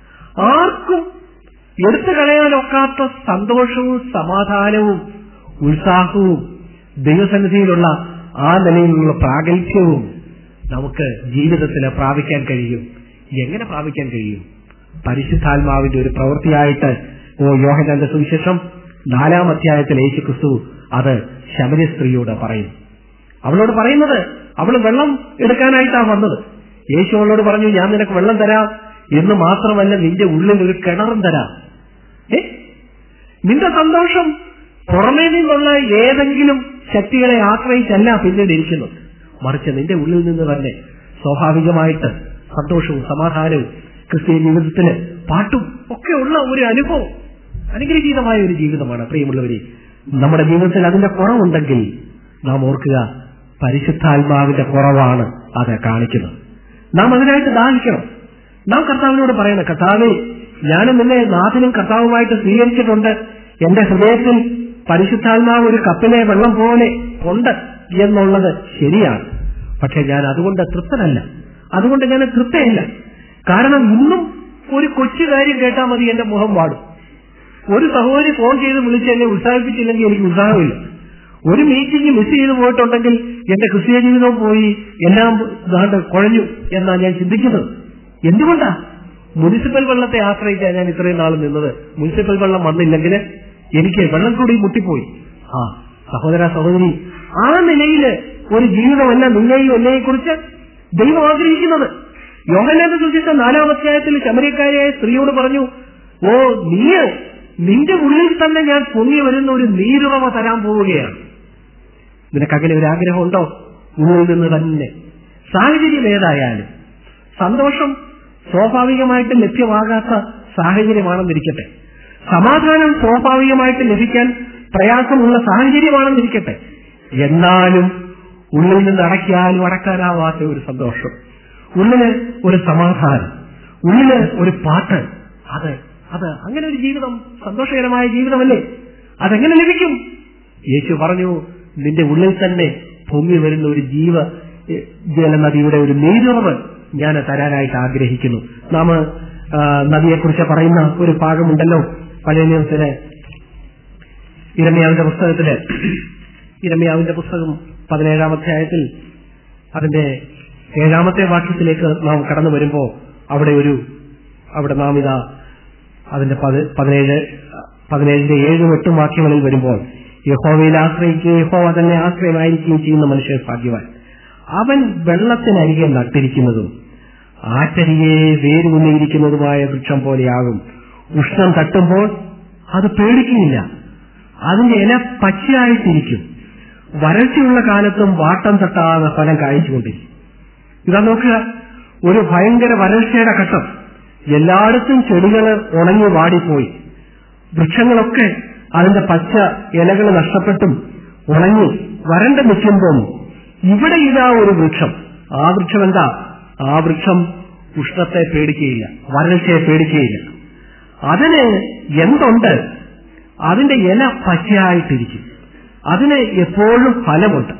Speaker 1: ആർക്കും എടുത്തു കളയാനൊക്കാത്ത സന്തോഷവും സമാധാനവും ഉത്സാഹവും ദൈവസന്നിധിയിലുള്ള ആ നിലയിലുള്ള പ്രാഗൽഭ്യവും നമുക്ക് ജീവിതത്തിൽ പ്രാപിക്കാൻ കഴിയും എങ്ങനെ പ്രാപിക്കാൻ കഴിയും പരിശുദ്ധാത്മാവിന്റെ ഒരു പ്രവൃത്തിയായിട്ട് ഓ യോഹനാന്റെ സുവിശേഷം നാലാം അധ്യായത്തിൽ യേശു ക്രിസ്തു അത് ശബരി സ്ത്രീയോട് പറയും അവളോട് പറയുന്നത് അവൾ വെള്ളം എടുക്കാനായിട്ടാണ് വന്നത് യേശു അവളോട് പറഞ്ഞു ഞാൻ നിനക്ക് വെള്ളം തരാം എന്ന് മാത്രമല്ല നിന്റെ ഉള്ളിൽ ഒരു കിണറും തരാം ഏ നിന്റെ സന്തോഷം പുറമേ നിന്നുള്ള ഏതെങ്കിലും ശക്തികളെ ആശ്രയിച്ചല്ല പിന്നീട് ഇരിക്കുന്നത് മറിച്ച് നിന്റെ ഉള്ളിൽ നിന്ന് തന്നെ സ്വാഭാവികമായിട്ട് സന്തോഷവും സമാധാനവും ക്രിസ്തീയ ജീവിതത്തിന് പാട്ടും ഒക്കെ ഉള്ള ഒരു അനുഭവം അനുഗ്രഹീതമായ ഒരു ജീവിതമാണ് പ്രിയമുള്ളവരെ നമ്മുടെ ജീവിതത്തിൽ അതിന്റെ കുറവുണ്ടെങ്കിൽ നാം ഓർക്കുക പരിശുദ്ധാത്മാവിന്റെ കുറവാണ് അത് കാണിക്കുന്നത് നാം അതിനായിട്ട് ദാഹിക്കണം നാം കർത്താവിനോട് പറയണം കർത്താവേ ഞാനും നിന്നെ നാഥനും കർത്താവുമായിട്ട് സ്വീകരിച്ചിട്ടുണ്ട് എന്റെ ഹൃദയത്തിൽ പരിശുദ്ധാത്മാവ് ഒരു കപ്പിലെ വെള്ളം പോലെ ഉണ്ട് എന്നുള്ളത് ശരിയാണ് പക്ഷെ ഞാൻ അതുകൊണ്ട് തൃപ്തനല്ല അതുകൊണ്ട് ഞാൻ തൃപ്തയല്ല കാരണം ഇന്നും ഒരു കൊച്ചു കാര്യം കേട്ടാൽ മതി എന്റെ മുഖം പാടും ഒരു സഹോദരി ഫോൺ ചെയ്ത് വിളിച്ച് എന്നെ ഉത്സാഹിപ്പിച്ചില്ലെങ്കിൽ എനിക്ക് ഉത്സാഹമില്ല ഒരു മീറ്റിംഗ് മിസ് ചെയ്ത് പോയിട്ടുണ്ടെങ്കിൽ എന്റെ ക്രിസ്തീയ ജീവിതവും പോയി എല്ലാം ദാണ്ട് കുഴഞ്ഞു എന്നാ ഞാൻ ചിന്തിക്കുന്നത് എന്തുകൊണ്ടാ മുനിസിപ്പൽ വെള്ളത്തെ ആശ്രയിച്ചാണ് ഞാൻ ഇത്രയും നാൾ നിന്നത് മുനിസിപ്പൽ വെള്ളം വന്നില്ലെങ്കിൽ എനിക്ക് വെള്ളം കൂടി മുട്ടിപ്പോയി ആ സഹോദര സഹോദരി ആ നിലയില് ഒരു ജീവിതമല്ല നിന്നെയും എന്നെയും കുറിച്ച് ദൈവം ആഗ്രഹിക്കുന്നത് യോഹനാഥ സൂചിച്ച നാലാം അധ്യായത്തിൽ ശമരിക്കാരിയായ സ്ത്രീയോട് പറഞ്ഞു ഓ നീ നിന്റെ ഉള്ളിൽ തന്നെ ഞാൻ പൊങ്ങി വരുന്ന ഒരു നീരുറവ തരാൻ പോവുകയാണ് നിനക്ക് അങ്ങനെ ഒരു ആഗ്രഹമുണ്ടോ ഉള്ളിൽ നിന്ന് തന്നെ സാഹചര്യം ഏതായാലും സന്തോഷം സ്വാഭാവികമായിട്ട് ലഭ്യമാകാത്ത സാഹചര്യമാണെന്നിരിക്കട്ടെ സമാധാനം സ്വാഭാവികമായിട്ട് ലഭിക്കാൻ പ്രയാസമുള്ള സാഹചര്യമാണെന്നിരിക്കട്ടെ എന്നാലും ഉള്ളിൽ നിന്ന് അടക്കിയാലും അടക്കാനാവാത്ത ഒരു സന്തോഷം ഉള്ളില് ഒരു സമാധാനം ഉള്ളില് ഒരു പാട്ട് അത് അത് അങ്ങനെ ഒരു ജീവിതം സന്തോഷകരമായ ജീവിതമല്ലേ അതെങ്ങനെ ലഭിക്കും യേശു പറഞ്ഞു നിന്റെ ഉള്ളിൽ തന്നെ പൊങ്ങി വരുന്ന ഒരു ജീവ എ, ജലനദിയുടെ ഒരു നീരുറവ് ഞാൻ തരാനായിട്ട് ആഗ്രഹിക്കുന്നു നാം ആ, നദിയെക്കുറിച്ച് പറയുന്ന ഒരു ഭാഗമുണ്ടല്ലോ പഴയ നിയമത്തില് ഇരമ്യാവിന്റെ പുസ്തകത്തില് ഇരമ്യാവിന്റെ പുസ്തകം പതിനേഴാം അധ്യായത്തിൽ അതിന്റെ ഏഴാമത്തെ വാക്യത്തിലേക്ക് നാം കടന്നു വരുമ്പോ അവിടെ ഒരു അവിടെ നാം ഇതാ അതിന്റെ പതി- പതിനേഴ് പതിനേഴിന്റെ ഏഴും എട്ടും വാക്യങ്ങളിൽ വരുമ്പോൾ യഹോവയിൽ ആശ്രയിക്കുകയും യഹോവ തന്നെ ആശ്രയമായിരിക്കുകയും ചെയ്യുന്ന മനുഷ്യർ ഭാഗ്യവാൻ അവൻ വെള്ളത്തിനരികെ നട്ടിരിക്കുന്നതും ആറ്റരികെ വേരുകൊണ്ടിരിക്കുന്നതുമായ വൃക്ഷം പോലെയാകും ഉഷ്ണം തട്ടുമ്പോൾ അത് പേടിക്കുകയില്ല അതിന്റെ ഇല പച്ചയായിട്ടിരിക്കും വരൾച്ചയുള്ള കാലത്തും വാട്ടം തട്ടാതെ ഫലം കായ്ച്ചുകൊണ്ടിരിക്കും ഇതാ നോക്കുക ഒരു ഭയങ്കര വരൾച്ചയുടെ ഘട്ടം എല്ലായിടത്തും ചെടികൾ ഉണങ്ങി വാടിപ്പോയി വൃക്ഷങ്ങളൊക്കെ അതിന്റെ പച്ച ഇലകൾ നഷ്ടപ്പെട്ടും ഉണങ്ങി വരണ്ട നിൽക്കുമ്പോൾ ഇവിടെ ഇതാ ഒരു വൃക്ഷം ആ വൃക്ഷം എന്താ ആ വൃക്ഷം ഉഷ്ണത്തെ പേടിക്കുകയില്ല വരൾച്ചയെ പേടിക്കുകയില്ല അതിന് എന്തുണ്ട് അതിന്റെ ഇല പച്ചയായിട്ടിരിക്കും അതിന് എപ്പോഴും ഫലമുണ്ട്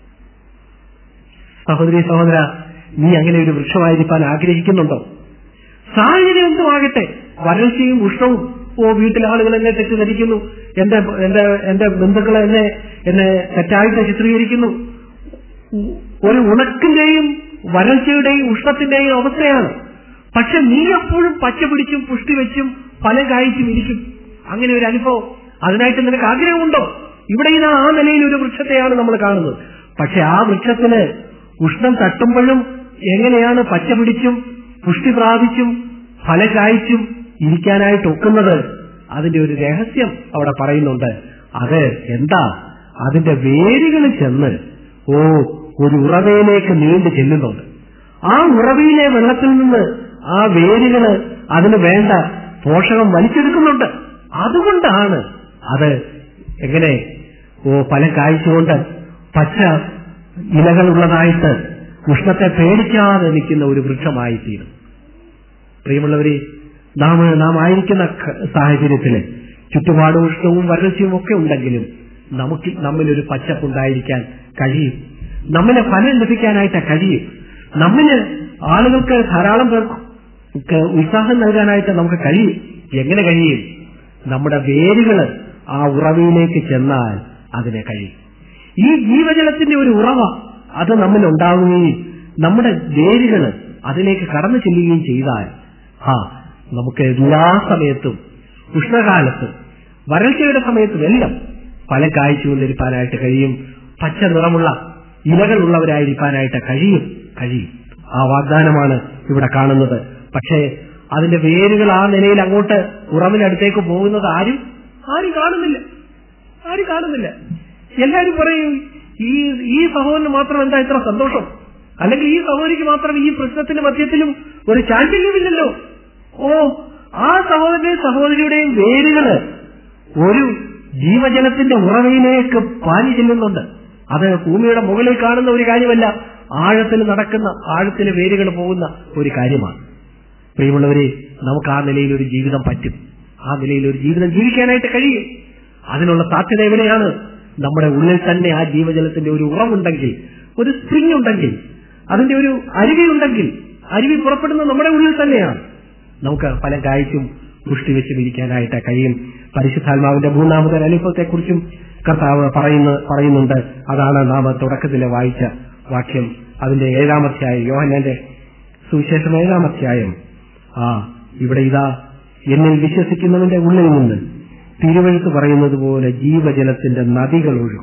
Speaker 1: സഹോദരി സഹോദര നീ അങ്ങനെ ഒരു വൃക്ഷമായിരിക്കാൻ ആഗ്രഹിക്കുന്നുണ്ടോ സാഹചര്യം എന്തുമാകട്ടെ വരൾച്ചയും ഉഷ്ണവും ഓ വീട്ടിലെ ആളുകൾ എന്നെ തെറ്റിദ്ധരിക്കുന്നു എന്റെ എന്റെ എന്റെ ബന്ധുക്കൾ എന്നെ എന്നെ തെറ്റായിട്ട് ചിത്രീകരിക്കുന്നു ഒരു ഉണക്കിന്റെയും വരൾച്ചയുടെയും ഉഷ്ണത്തിന്റെയും അവസ്ഥയാണ് പക്ഷെ നീ എപ്പോഴും പച്ച പിടിച്ചും പുഷ്ടി വെച്ചും ഫലം കായ്ച്ചും ഇരിക്കും അങ്ങനെ ഒരു അനുഭവം അതിനായിട്ട് നിനക്ക് ആഗ്രഹമുണ്ടോ ഇവിടെ ഇതാ ആ നിലയിൽ ഒരു വൃക്ഷത്തെയാണ് നമ്മൾ കാണുന്നത് പക്ഷെ ആ വൃക്ഷത്തിന് ഉഷ്ണം തട്ടുമ്പോഴും എങ്ങനെയാണ് പച്ച പിടിച്ചും പുഷ്ടി പ്രാപിച്ചും ഫലം കായ്ച്ചും ഇരിക്കാനായിട്ട് ഒക്കുന്നത് അതിന്റെ ഒരു രഹസ്യം അവിടെ പറയുന്നുണ്ട് അത് എന്താ അതിന്റെ വേരുകൾ ചെന്ന് ഓ ഒരു ഉറവയിലേക്ക് നീണ്ടു ചെല്ലുന്നുണ്ട് ആ ഉറവയിലെ വെള്ളത്തിൽ നിന്ന് ആ വേരുകള് അതിന് വേണ്ട പോഷകം വലിച്ചെടുക്കുന്നുണ്ട് അതുകൊണ്ടാണ് അത് എങ്ങനെ ഓ ഫലം കായ്ച്ചുകൊണ്ട് പച്ച ഇലകളുള്ളതായിട്ട് ഉഷ്ണത്തെ പേടിക്കാതെ നിൽക്കുന്ന ഒരു വൃക്ഷമായി തീരും പ്രിയമുള്ളവരെ നാം നാം ആയിരിക്കുന്ന ക- സാഹചര്യത്തില് ചുറ്റുപാടും ഉഷ്ണവും വരൾച്ചയും ഒക്കെ ഉണ്ടെങ്കിലും നമുക്ക് നമ്മിലൊരു പച്ചപ്പുണ്ടായിരിക്കാൻ കഴിയും നമ്മിന് ഫലം ലഭിക്കാനായിട്ട് കഴിയും നമ്മിന് ആളുകൾക്ക് ധാരാളം പേർക്ക് ഉത്സാഹം നൽകാനായിട്ട് നമുക്ക് കഴിയും എങ്ങനെ കഴിയും നമ്മുടെ വേരുകൾ ആ ഉറവയിലേക്ക് ചെന്നാൽ അതിനെ കഴിയും ഈ ജീവജലത്തിന്റെ ഒരു ഉറവ അത് നമ്മിൽ ഉണ്ടാവുകയും നമ്മുടെ വേരുകൾ അതിലേക്ക് കടന്നു ചെല്ലുകയും ചെയ്താൽ ആ നമുക്ക് എല്ലാ സമയത്തും ഉഷ്ണകാലത്തും വരൾച്ചയുടെ സമയത്തും എല്ലാം ഫലം കായ്ച്ചുകൊണ്ടിരിക്കാനായിട്ട് കഴിയും പച്ച നിറമുള്ള ഇലകളുള്ളവരായിരിക്കാനായിട്ട് കഴിയും കഴിയും ആ വാഗ്ദാനമാണ് ഇവിടെ കാണുന്നത് പക്ഷേ അതിന്റെ വേരുകൾ ആ നിലയിൽ അങ്ങോട്ട് ഉറവിനടുത്തേക്ക് പോകുന്നത് ആരും ആരും കാണുന്നില്ല ആരും കാണുന്നില്ല എല്ലാരും പറയും ഈ ഈ സഹോദരന് മാത്രം എന്താ ഇത്ര സന്തോഷം അല്ലെങ്കിൽ ഈ സഹോദരിക്ക് മാത്രം ഈ പ്രശ്നത്തിന്റെ മധ്യത്തിലും ഒരു ചാഞ്ചല്യമില്ലല്ലോ ഓ ആ സഹോദരന്റെയും സഹോദരിയുടെയും വേരുകള് ഒരു ജീവജലത്തിന്റെ ഉറവയിലേക്ക് പാഞ്ഞു ചെല്ലുന്നുണ്ട് അത് ഭൂമിയുടെ മുകളിൽ കാണുന്ന ഒരു കാര്യമല്ല ആഴത്തിൽ നടക്കുന്ന ആഴത്തിൽ വേരുകൾ പോകുന്ന ഒരു കാര്യമാണ് പ്രിയമുള്ളവരെ നമുക്ക് ആ നിലയിൽ ഒരു ജീവിതം പറ്റും ആ നിലയിൽ ഒരു ജീവിതം ജീവിക്കാനായിട്ട് കഴിയും അതിനുള്ള സാധ്യത എവിടെയാണ് നമ്മുടെ ഉള്ളിൽ തന്നെ ആ ജീവജലത്തിന്റെ ഒരു ഉറവുണ്ടെങ്കിൽ ഒരു സ്പ്രിംഗ് ഉണ്ടെങ്കിൽ അതിന്റെ ഒരു അരുവിയുണ്ടെങ്കിൽ അരുവി പുറപ്പെടുന്നത് നമ്മുടെ ഉള്ളിൽ തന്നെയാണ് നമുക്ക് ഫലം കായ്ച്ചും പുഷ്ടി വെച്ചും ഇരിക്കാനായിട്ട് കഴിയും പരിശുദ്ധാത്മാവിന്റെ മൂന്നാമതൊരു അനുഭവത്തെക്കുറിച്ചും കർത്താവ് പറയുന്ന പറയുന്നുണ്ട് അതാണ് നാം തുടക്കത്തിൽ വായിച്ച വാക്യം അതിന്റെ ഏഴാമധ്യായം യോഹനന്റെ സുവിശേഷം ഏഴാമധ്യായം ആ ഇവിടെ ഇതാ എന്നിൽ വിശ്വസിക്കുന്നവന്റെ ഉള്ളിൽ നിന്ന് തിരുവഴുത്ത് പറയുന്നത് പോലെ ജീവജലത്തിന്റെ നദികൾ ഒഴുകും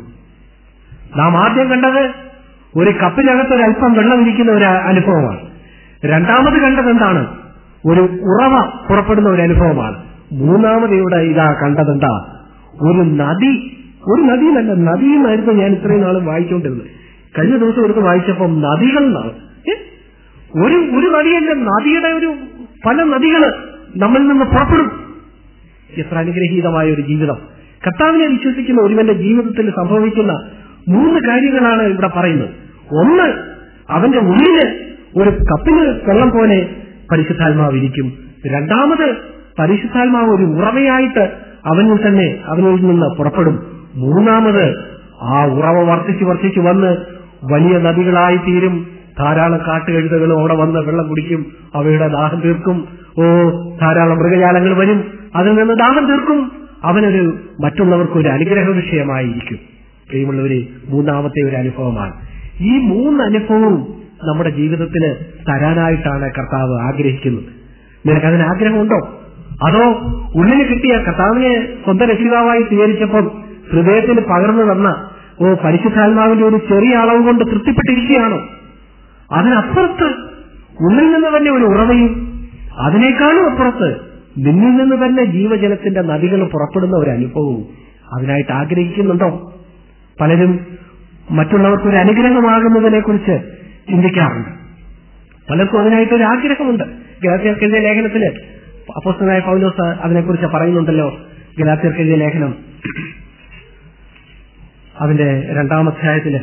Speaker 1: നാം ആദ്യം കണ്ടത് ഒരു കപ്പിനകത്ത് ഒരു അല്പം വെള്ളം ഇരിക്കുന്ന ഒരു അനുഭവമാണ് രണ്ടാമത് കണ്ടത് എന്താണ് ഒരു ഉറവ പുറപ്പെടുന്ന ഒരു അനുഭവമാണ് മൂന്നാമത് ഇവിടെ ഇതാ കണ്ടതെന്താ ഒരു നദി ഒരു നദി നല്ല നദിയെന്നായിരുന്നു ഞാൻ ഇത്രയും നാളും വായിച്ചുകൊണ്ടിരുന്നത് കഴിഞ്ഞ ദിവസം എടുത്ത് വായിച്ചപ്പം നദികൾ എന്നാണ് ഏ? ഒരു ഒരു നദിയല്ല നദിയുടെ ഒരു പല നദികള് നമ്മളിൽ നിന്ന് പുറപ്പെടും എത്ര അനുഗ്രഹീതമായ ഒരു ജീവിതം കർത്താവിനെ വിശ്വസിക്കുന്ന ഒരുവന്റെ ജീവിതത്തിൽ സംഭവിക്കുന്ന മൂന്ന് കാര്യങ്ങളാണ് ഇവിടെ പറയുന്നത് ഒന്ന് അവന്റെ ഉള്ളില് ഒരു കപ്പിന് വെള്ളം പോലെ പരിശുദ്ധാത്മാവ് ഇരിക്കും രണ്ടാമത് പരിശുദ്ധാത്മാവ് ഒരു ഉറവയായിട്ട് അവനിൽ തന്നെ അവനിൽ നിന്ന് പുറപ്പെടും മൂന്നാമത് ആ ഉറവ വർദ്ധിച്ചു വർദ്ധിച്ചു വന്ന് വലിയ നദികളായി തീരും ധാരാളം കാട്ടുകഴുതകളും അവിടെ വന്ന് വെള്ളം കുടിക്കും അവയുടെ ദാഹം തീർക്കും ഓ ധാരാളം മൃഗജാലങ്ങൾ വരും അതിൽ നിന്ന് ദാഹം തീർക്കും അവനൊരു മറ്റുള്ളവർക്ക് ഒരു അനുഗ്രഹ വിഷയമായിരിക്കും പ്രിയമുള്ളവരെ മൂന്നാമത്തെ ഒരു അനുഭവമാണ് ഈ മൂന്ന് അനുഭവവും നമ്മുടെ ജീവിതത്തിന് തരാനായിട്ടാണ് കർത്താവ് ആഗ്രഹിക്കുന്നത് നിനക്ക് അതിന് ആഗ്രഹമുണ്ടോ അതോ ഉള്ളിന് കിട്ടിയ കർത്താവിനെ സ്വന്തം രക്ഷിതാവായി സ്വീകരിച്ചപ്പോൾ ഹൃദയത്തിന് പകർന്നു തന്ന ഓ പരിശുദ്ധാത്മാവിന്റെ ഒരു ചെറിയ അളവ് കൊണ്ട് തൃപ്തിപ്പെട്ടിരിക്കുകയാണോ അതിനപ്പുറത്ത് ഉള്ളിൽ നിന്ന് തന്നെ ഒരു ഉറവയും അതിനേക്കാളും അപ്പുറത്ത് നിന്നിൽ നിന്ന് തന്നെ ജീവജലത്തിന്റെ നദികൾ പുറപ്പെടുന്ന ഒരു അനുഭവവും അതിനായിട്ട് ആഗ്രഹിക്കുന്നുണ്ടോ പലരും മറ്റുള്ളവർക്ക് ഒരു അനുഗ്രഹമാകുന്നതിനെ കുറിച്ച് ചിന്തിക്കാറുണ്ട് പലർക്കും അതിനായിട്ട് ഒരു ആഗ്രഹമുണ്ട് ഗലാത്യർക്കെതിരെ ലേഖനത്തില് അപ്പോസ്തനായ പൗലോസ് അതിനെക്കുറിച്ച് പറയുന്നുണ്ടല്ലോ ഗലാത്യർക്കെതിരെ ലേഖനം അതിന്റെ രണ്ടാം അധ്യായത്തില്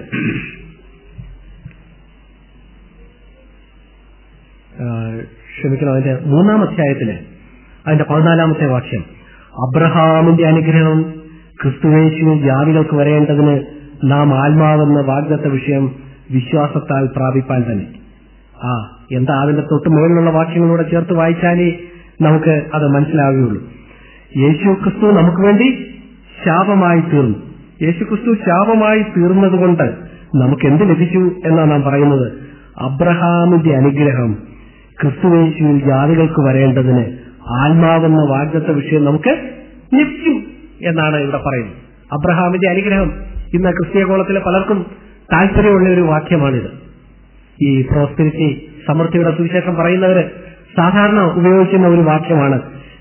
Speaker 1: ആ, ക്ഷമിക്കണം അതിന്റെ മൂന്നാം അധ്യായത്തില് അതിന്റെ പതിനാലാമത്തെ വാക്യം അബ്രഹാമിന്റെ അനുഗ്രഹം ക്രിസ്തുവേശുവിൽ ജാതികൾക്ക് വരേണ്ടതിന് നാം ആത്മാവെന്ന വാഗ്ദത്ത വിഷയം വിശ്വാസത്താൽ പ്രാപിപ്പാൻ തന്നെ ആ എന്താ അതിന്റെ തൊട്ട് മുകളിലുള്ള വാക്യങ്ങളൂടെ ചേർത്ത് വായിച്ചാലേ നമുക്ക് അത് മനസ്സിലാവുകയുള്ളൂ യേശു ക്രിസ്തു നമുക്ക് വേണ്ടി ശാപമായി തീർന്നു യേശു ക്രിസ്തു ശാപമായി തീർന്നതുകൊണ്ട് നമുക്ക് എന്ത് ലഭിച്ചു എന്നാണ് നാം പറയുന്നത് അബ്രഹാമിന്റെ അനുഗ്രഹം ക്രിസ്തുവേശുവിൽ ജാതികൾക്ക് വരേണ്ടതിന് ആത്മാവെന്ന വാഗ്ദത്ത വിഷയം നമുക്ക് ലഭിച്ചു എന്നാണ് ഇവിടെ പറയുന്നത് അബ്രഹാമിന്റെ അനുഗ്രഹം ഇന്ന് ക്രിസ്തീയ കോളത്തിലെ പലർക്കും താല്പര്യമുള്ള ഒരു വാക്യമാണിത് ഈ പ്രോസ്പെരിറ്റി സമൃദ്ധിയുടെ സുവിശേഷം പറയുന്നവര് സാധാരണ ഉപയോഗിക്കുന്ന ഒരു വാക്യമാണ്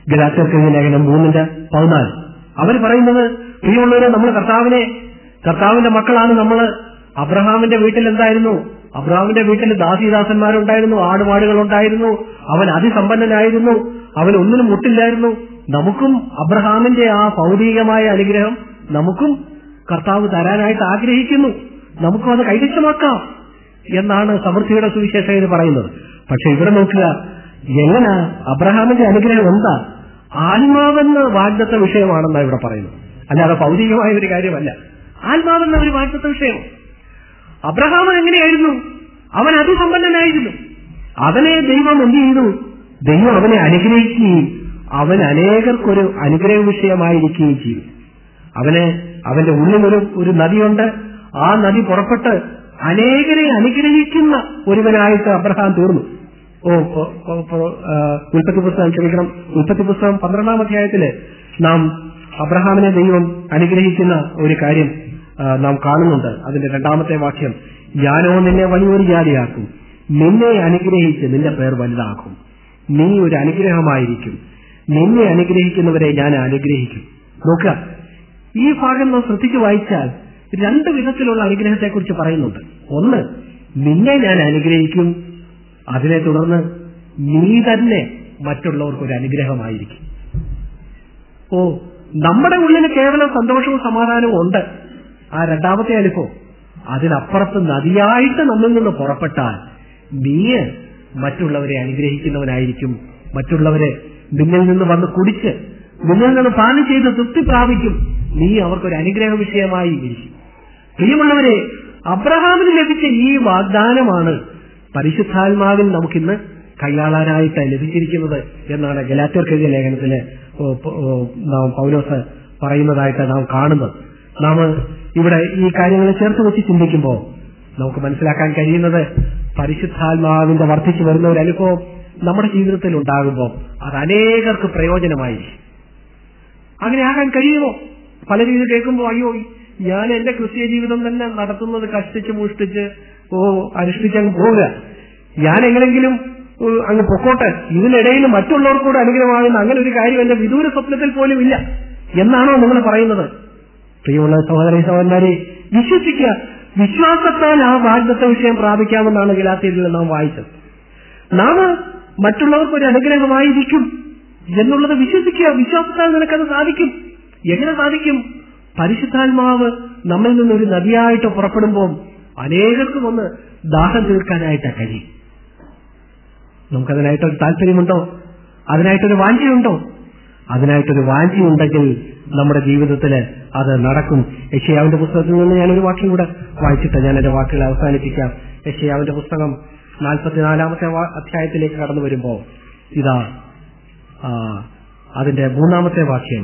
Speaker 1: ഗലാത്യർക്ക് ലേഖനം മൂന്നിന്റെ പതിനാല് അവർ പറയുന്നത് പ്രിയമുള്ളവരെ നമ്മൾ കർത്താവിനെ കർത്താവിന്റെ മക്കളാണ് നമ്മൾ അബ്രഹാമിന്റെ വീട്ടിൽ എന്തായിരുന്നു അബ്രഹാമിന്റെ വീട്ടിൽ ദാസീദാസന്മാരുണ്ടായിരുന്നു ആടുമാടുകൾ ഉണ്ടായിരുന്നു അവൻ അതിസമ്പന്നനായിരുന്നു അവൻ ഒന്നിനും മുട്ടില്ലായിരുന്നു നമുക്കും അബ്രഹാമിന്റെ ആ ഭൗതികമായ അനുഗ്രഹം നമുക്കും കർത്താവ് തരാനായിട്ട് ആഗ്രഹിക്കുന്നു നമുക്കും അത് കൈവശമാക്കാം എന്നാണ് സമൃദ്ധിയുടെ സുവിശേഷകർ പറയുന്നത് പക്ഷെ ഇവിടെ നോക്കുക എങ്ങനെ അബ്രഹാമിന്റെ അനുഗ്രഹം എന്താ ആത്മാവെന്ന വാഗ്ദത്ത വിഷയമാണെന്നാണ് ഇവിടെ പറയുന്നത് അല്ലാതെ ഭൗതികമായ ഒരു കാര്യമല്ല ആത്മാവെന്ന ഒരു വാഗ്ദത്ത വിഷയം അബ്രഹാം എങ്ങനെയായിരുന്നു അവൻ അതിസമ്പന്നനായിരുന്നു അവനെ ദൈവം എന്ത് ചെയ്തു ദൈവം അവനെ അനുഗ്രഹിക്കുകയും അവൻ അനേകർക്കൊരു അനുഗ്രഹ വിഷയമായിരിക്കുകയും ചെയ്തു അവന് അവന്റെ ഉള്ളിൽ ഒരു ഒരു നദിയുണ്ട് ആ നദി പുറപ്പെട്ട് അനേകരെ അനുഗ്രഹിക്കുന്ന ഒരുവനായിട്ട് അബ്രഹാം തീർന്നു ഓ ഓ, ഓ, ഓ, ആ, ഉൽപ്പത്തി പുസ്തകം ക്ഷമിക്കണം ഉൽപ്പത്തി പുസ്തകം പന്ത്രണ്ടാം അധ്യായത്തില് നാം അബ്രഹാമിനെ ദൈവം അനുഗ്രഹിക്കുന്ന ഒരു കാര്യം ആ, നാം കാണുന്നുണ്ട് അതിന്റെ രണ്ടാമത്തെ വാക്യം ഞാനോ നിന്നെ വലിയൊരു ജാതിയാക്കും നിന്നെ അനുഗ്രഹിച്ച് നിന്റെ പേർ വലുതാക്കും നീ ഒരു അനുഗ്രഹമായിരിക്കും നിന്നെ അനുഗ്രഹിക്കുന്നവരെ ഞാൻ അനുഗ്രഹിക്കും നോക്കുക ഈ ഭാഗം നാം ശ്രദ്ധിച്ചു വായിച്ചാൽ രണ്ട് വിധത്തിലുള്ള അനുഗ്രഹത്തെക്കുറിച്ച് പറയുന്നുണ്ട് ഒന്ന് നിന്നെ ഞാൻ അനുഗ്രഹിക്കും അതിനെ തുടർന്ന് നീ തന്നെ മറ്റുള്ളവർക്ക് ഒരു അനുഗ്രഹമായിരിക്കും ഓ നമ്മുടെ ഉള്ളിൽ കേവലം സന്തോഷവും സമാധാനവും ഉണ്ട് ആ രണ്ടാമത്തെ അനുഭവം അതിനപ്പുറത്ത് നദിയായിട്ട് നമ്മിൽ നിന്ന് പുറപ്പെട്ടാൽ നീ മറ്റുള്ളവരെ അനുഗ്രഹിക്കുന്നവനായിരിക്കും മറ്റുള്ളവരെ നിന്നിൽ നിന്ന് വന്ന് കുടിച്ച് നിന്നിൽ നിന്ന് പാനം ചെയ്ത് തൃപ്തി പ്രാപിക്കും നീ അവർക്കൊരു അനുഗ്രഹ വിഷയമായി ഇരിക്കും പ്രിയമുള്ളവരെ അബ്രഹാമിന് ലഭിച്ച ഈ വാഗ്ദാനമാണ് പരിശുദ്ധാത്മാവിൽ നമുക്കിന്ന് കൈയാളാനായിട്ട് ലഭിച്ചിരിക്കുന്നത് എന്നാണ് ഗലാറ്റർക്കെഴുതിയ ലേഖനത്തില് ഓ, പ- ഓ, നാം പൗലോസ് പറയുന്നതായിട്ട് നാം കാണുന്നത് നാം ഇവിടെ ഈ കാര്യങ്ങൾ ചേർത്ത് വെച്ച് ചിന്തിക്കുമ്പോൾ നമുക്ക് മനസ്സിലാക്കാൻ കഴിയുന്നത് പരിശുദ്ധാത്മാവിന്റെ വർദ്ധിച്ചു വരുന്ന ഒരു അനുഭവം നമ്മുടെ ജീവിതത്തിൽ ഉണ്ടാകുമ്പോൾ അത് അനേകർക്ക് പ്രയോജനമായിരിക്കും അങ്ങനെ ആകാൻ കഴിയുമോ പലരും ഇത് കേൾക്കുമ്പോൾ അയ്യോ ഞാൻ എന്റെ ക്രിസ്തീയ ജീവിതം തന്നെ നടത്തുന്നത് കഷ്ടിച്ച് മോഷ്ടിച്ച് ഓ അനുഷ്ഠിച്ച് അങ്ങ് പോവുക ഞാൻ എങ്ങനെങ്കിലും ഓ, അങ്ങ് പൊക്കോട്ടെ ഇതിനിടയിൽ മറ്റുള്ളവർക്കൂടെ അനുഗ്രഹമാകുന്ന അങ്ങനെ ഒരു കാര്യം എന്റെ വിദൂര സ്വപ്നത്തിൽ പോലും ഇല്ല എന്നാണോ നിങ്ങൾ പറയുന്നത് പ്രിയമുള്ള സഹോദരി സഹോദരന്മാരെ വിശ്വസിക്കുക വിശ്വാസത്താൽ ആ വാഗ്ദത്ത വിഷയം പ്രാപിക്കാമെന്നാണ് ഗലാത്തിയിൽ നാം വായിച്ചത് നാം മറ്റുള്ളവർക്ക് ഒരു അനുഗ്രഹമായിരിക്കും എന്നുള്ളത് വിശ്വസിക്കുക വിശ്വാസത്താൽ നിനക്കത് സാധിക്കും എങ്ങനെ സാധിക്കും പരിശുദ്ധാത്മാവ് നമ്മിൽ നിന്നൊരു നദിയായിട്ട് പുറപ്പെടുമ്പോൾ അനേകർക്കും ഒന്ന് ദാഹം തീർക്കാനായിട്ട് കഴിയും നമുക്കതിനായിട്ടൊരു താല്പര്യമുണ്ടോ അതിനായിട്ടൊരു വാഞ്ചയുണ്ടോ അതിനായിട്ടൊരു വാഞ്ചയുണ്ടെങ്കിൽ നമ്മുടെ ജീവിതത്തിൽ അത് നടക്കും യക്ഷയാവിന്റെ പുസ്തകത്തിൽ നിന്ന് ഞാനൊരു വാക്യം കൂടെ വായിച്ചിട്ട് ഞാൻ എന്റെ വാക്കുകൾ അവസാനിപ്പിക്കാം യക്ഷയാവിന്റെ പുസ്തകം നാൽപ്പത്തിനാലാമത്തെ വാ- അധ്യായത്തിലേക്ക് കടന്നു വരുമ്പോ ഇതാ ആ, അതിന്റെ മൂന്നാമത്തെ വാക്യം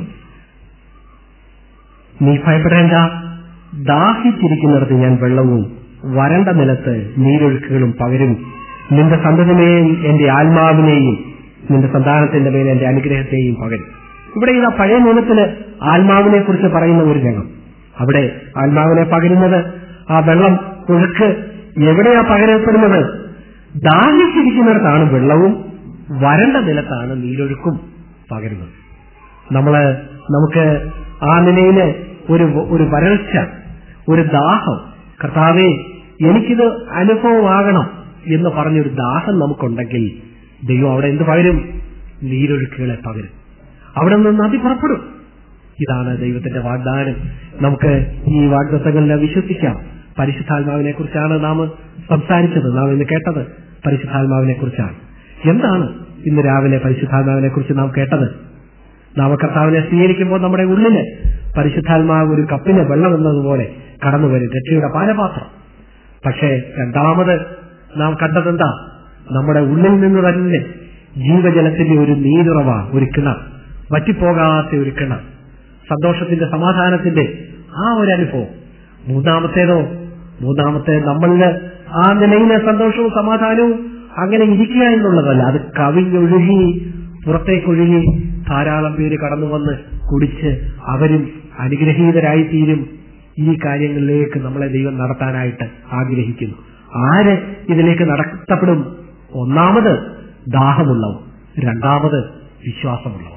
Speaker 1: നീ ഭയപ്പെടേണ്ട ദാഹിച്ചിരിക്കുന്നിടത്ത് ഞാൻ വെള്ളവും വരണ്ട നിലത്ത് നീരൊഴുക്കുകളും പകരും നിന്റെ സന്തതിനെയും എന്റെ ആത്മാവിനെയും നിന്റെ സന്താനത്തിന്റെ മേലെ എന്റെ അനുഗ്രഹത്തെയും പകരും ഇവിടെ ഇതാ പഴയ നിയമത്തില് ആത്മാവിനെ കുറിച്ച് പറയുന്ന ഒരു രംഗം അവിടെ ആത്മാവിനെ പകരുന്നത് ആ വെള്ളം ഒഴുക്ക് എവിടെയാ പകരപ്പെടുന്നത് ദാഹിച്ചിരിക്കുന്നിടത്താണ് വെള്ളവും വരണ്ട നിലത്താണ് നീരൊഴുക്കും പകരുന്നത് നമ്മള് നമുക്ക് ആ നിലയില് ഒരു ഒരു വരൾച്ച ഒരു ദാഹം കർത്താവെ എനിക്കിത് അനുഭവമാകണം എന്ന് പറഞ്ഞൊരു ദാഹം നമുക്കുണ്ടെങ്കിൽ ദൈവം അവിടെ എന്ത് പകരും നീരൊഴുക്കുകളെ പകരും അവിടെ നിന്ന് നദി പുറപ്പെടും ഇതാണ് ദൈവത്തിന്റെ വാഗ്ദാനം നമുക്ക് ഈ വാഗ്ദത്തങ്ങളിൽ വിശ്വസിക്കാം പരിശുദ്ധാത്മാവിനെ കുറിച്ചാണ് നാം സംസാരിച്ചത് നാം ഇന്ന് കേട്ടത് പരിശുദ്ധാത്മാവിനെ കുറിച്ചാണ് എന്താണ് ഇന്ന് രാവിലെ പരിശുദ്ധാത്മാവിനെ കുറിച്ച് നാം കേട്ടത് നാമകർത്താവിനെ സ്വീകരിക്കുമ്പോൾ നമ്മുടെ ഉള്ളില് പരിശുദ്ധാത്മാവ് ഒരു കപ്പിന് വെള്ളം എന്നതുപോലെ കടന്നു വരും രക്ഷയുടെ പാലപാത്രം പക്ഷേ രണ്ടാമത് നാം കണ്ടതെന്താ നമ്മുടെ ഉള്ളിൽ നിന്ന് തന്നെ ജീവജലത്തിന്റെ ഒരു നീരുറവ ഒരു കിണർ വറ്റിപ്പോകാത്ത ഒരു കിണർ സന്തോഷത്തിന്റെ സമാധാനത്തിന്റെ ആ ഒരു അനുഭവം മൂന്നാമത്തേതോ മൂന്നാമത്തെ നമ്മളില് ആ നിലയിലെ സന്തോഷവും സമാധാനവും അങ്ങനെ ഇരിക്കുക എന്നുള്ളതല്ല അത് കവിഞ്ഞൊഴുകി പുറത്തേക്കൊഴുകി ധാരാളം പേര് കടന്നു വന്ന് കുടിച്ച് അവരും അനുഗ്രഹീതരായിത്തീരും ഈ കാര്യങ്ങളിലേക്ക് നമ്മളെ ദൈവം നടത്താനായിട്ട് ആഗ്രഹിക്കുന്നു ആര് ഇതിലേക്ക് നടത്തപ്പെടും ഒന്നാമത് ദാഹമുള്ളവർ രണ്ടാമത് വിശ്വാസമുള്ളവർ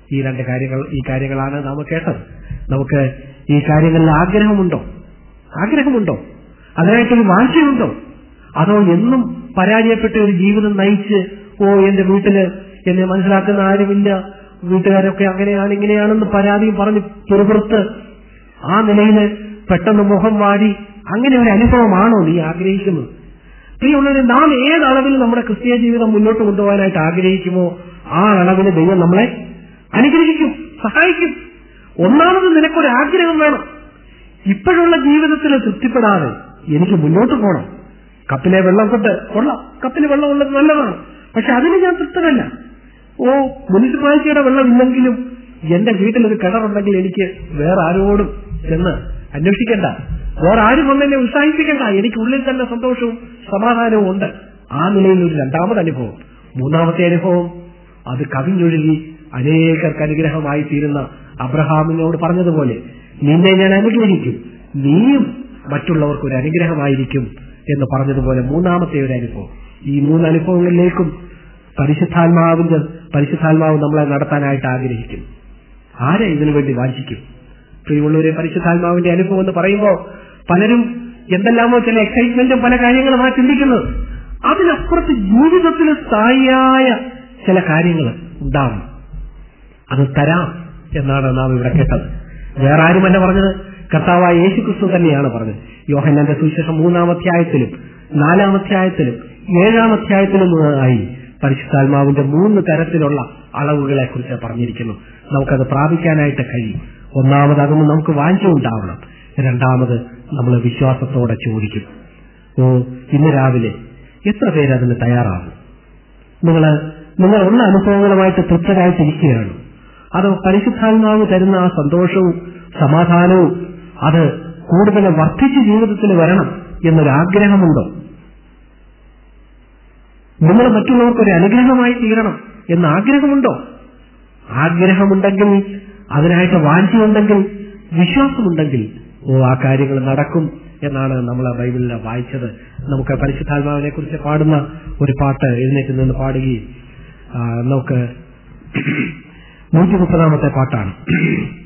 Speaker 1: ഈ രണ്ട് കാര്യങ്ങൾ ഈ കാര്യങ്ങളാണ് നാം കേട്ടത് നമുക്ക് ഈ കാര്യങ്ങളിൽ ആഗ്രഹമുണ്ടോ ആഗ്രഹമുണ്ടോ അതിനായിട്ടൊരു വാഞ്ചയുണ്ടോ അതോ എന്നും പരാജയപ്പെട്ട ഒരു ജീവിതം നയിച്ച് ഓ എന്റെ വീട്ടില് എന്നെ മനസ്സിലാക്കുന്ന ആരുമില്ല വീട്ടുകാരൊക്കെ അങ്ങനെയാണ് ഇങ്ങനെയാണെന്ന് പരാതിയും പറഞ്ഞ് പിറുപിറുത്ത് ആ നിലയിൽ പെട്ടെന്ന് മുഖം വാടി അങ്ങനെ ഒരു അനുഭവമാണോ നീ ആഗ്രഹിക്കുന്നത് പ്രിയമുള്ളവരെ നാം ഏത് അളവിൽ നമ്മുടെ ക്രിസ്തീയ ജീവിതം മുന്നോട്ട് കൊണ്ടുപോകാനായിട്ട് ആഗ്രഹിക്കുമോ ആ അളവിന് ദൈവം നമ്മളെ അനുഗ്രഹിക്കും സഹായിക്കും ഒന്നാമത് നിനക്കൊരു ആഗ്രഹം വേണം ഇപ്പോഴുള്ള ജീവിതത്തിൽ തൃപ്തിപ്പെടാതെ എനിക്ക് മുന്നോട്ട് പോകണം കപ്പിലെ വെള്ളം കൊണ്ട് കൊള്ളാം കപ്പിൽ വെള്ളം ഉള്ളത് നല്ലതാണ് പക്ഷെ അതിന് ഞാൻ തൃപ്തനല്ല ഓ മുനിസിപ്പാലിറ്റിയുടെ വെള്ളം ഇല്ലെങ്കിലും എന്റെ വീട്ടിലൊരു കിണറുണ്ടെങ്കിൽ എനിക്ക് വേറെ ആരോടും ചെന്ന് അന്വേഷിക്കണ്ട വേറെ ആരും വന്നെന്നെ ഉത്സാഹിപ്പിക്കണ്ട എനിക്ക് ഉള്ളിൽ തന്നെ സന്തോഷവും സമാധാനവും ഉണ്ട് ആ നിലയിൽ ഒരു രണ്ടാമത് അനുഭവം മൂന്നാമത്തെ അനുഭവം അത് കവിഞ്ഞൊഴുകി അനേകർക്ക് അനുഗ്രഹമായി തീരുന്ന അബ്രഹാമിനോട് പറഞ്ഞതുപോലെ നിന്നെ ഞാൻ അനുഗ്രഹിക്കും നീയും മറ്റുള്ളവർക്ക് ഒരു അനുഗ്രഹമായിരിക്കും എന്ന് പറഞ്ഞതുപോലെ മൂന്നാമത്തെ ഒരു അനുഭവം ഈ മൂന്ന് അനുഭവങ്ങളിലേക്കും പരിശുദ്ധാത്മാവിന്റെ പരിശുദ്ധാത്മാവ് നമ്മളെ നടത്താനായിട്ട് ആഗ്രഹിക്കും ആരെ ഇതിനു വേണ്ടി വാഞ്ചിക്കും പ്രിയമുള്ളവരെ പരിശുദ്ധാത്മാവിന്റെ അനുഭവം എന്ന് പറയുമ്പോൾ പലരും എന്തെല്ലാമോ ചില എക്സൈറ്റ്മെന്റും പല കാര്യങ്ങളും ആ ചിന്തിക്കുന്നത് അതിനപ്പുറത്ത് ജീവിതത്തിൽ സ്ഥായിയായ ചില കാര്യങ്ങൾ ഉണ്ടാവും അത് തരാം എന്നാണ് നാം ഇവിടെ കേട്ടത് വേറെ ആരുമല്ല പറഞ്ഞത് കർത്താവായ യേശു ക്രിസ്തു തന്നെയാണ് പറഞ്ഞത് യോഹന്നന്റെ സുവിശേഷം മൂന്നാം അധ്യായത്തിലും നാലാം അധ്യായത്തിലും ഏഴാം അധ്യായത്തിലും ആയി പരിശുദ്ധാത്മാവിന്റെ മൂന്ന് തരത്തിലുള്ള അളവുകളെ കുറിച്ച് പറഞ്ഞിരിക്കുന്നു നമുക്കത് പ്രാപിക്കാനായിട്ട് കഴിയും ഒന്നാമത് അതൊന്ന് നമുക്ക് വാഞ്ച ഉണ്ടാവണം രണ്ടാമത് നമ്മൾ വിശ്വാസത്തോടെ ചോദിക്കും ഓ ഇന്ന് രാവിലെ എത്ര പേര് അതിന് തയ്യാറാകും നിങ്ങൾ നിങ്ങൾ ഉള്ള അനുഭവങ്ങളുമായിട്ട് തൃപ്തരായിട്ടിരിക്കുകയാണ് അത് പരിശുദ്ധാത്മാവ് തരുന്ന ആ സന്തോഷവും സമാധാനവും അത് കൂടുതൽ വർദ്ധിച്ച് ജീവിതത്തിൽ വരണം എന്നൊരാഗ്രഹമുണ്ടോ നിങ്ങൾ മറ്റുള്ളവർക്ക് ഒരു അനുഗ്രഹമായി തീരണം എന്ന ആഗ്രഹമുണ്ടോ ആഗ്രഹമുണ്ടെങ്കിൽ അതിനായിട്ട് വാഞ്ചയുണ്ടെങ്കിൽ വിശ്വാസമുണ്ടെങ്കിൽ ഓ ആ കാര്യങ്ങൾ നടക്കും എന്നാണ് നമ്മൾ ബൈബിളിൽ വായിച്ചത് നമുക്ക് പരിശുദ്ധാത്മാവിനെ കുറിച്ച് പാടുന്ന ഒരു പാട്ട് എഴുന്നേറ്റ് നിന്ന് പാടുകയും ആ, നമുക്ക് നൂറ്റി മുപ്പതാമത്തെ പാട്ടാണ്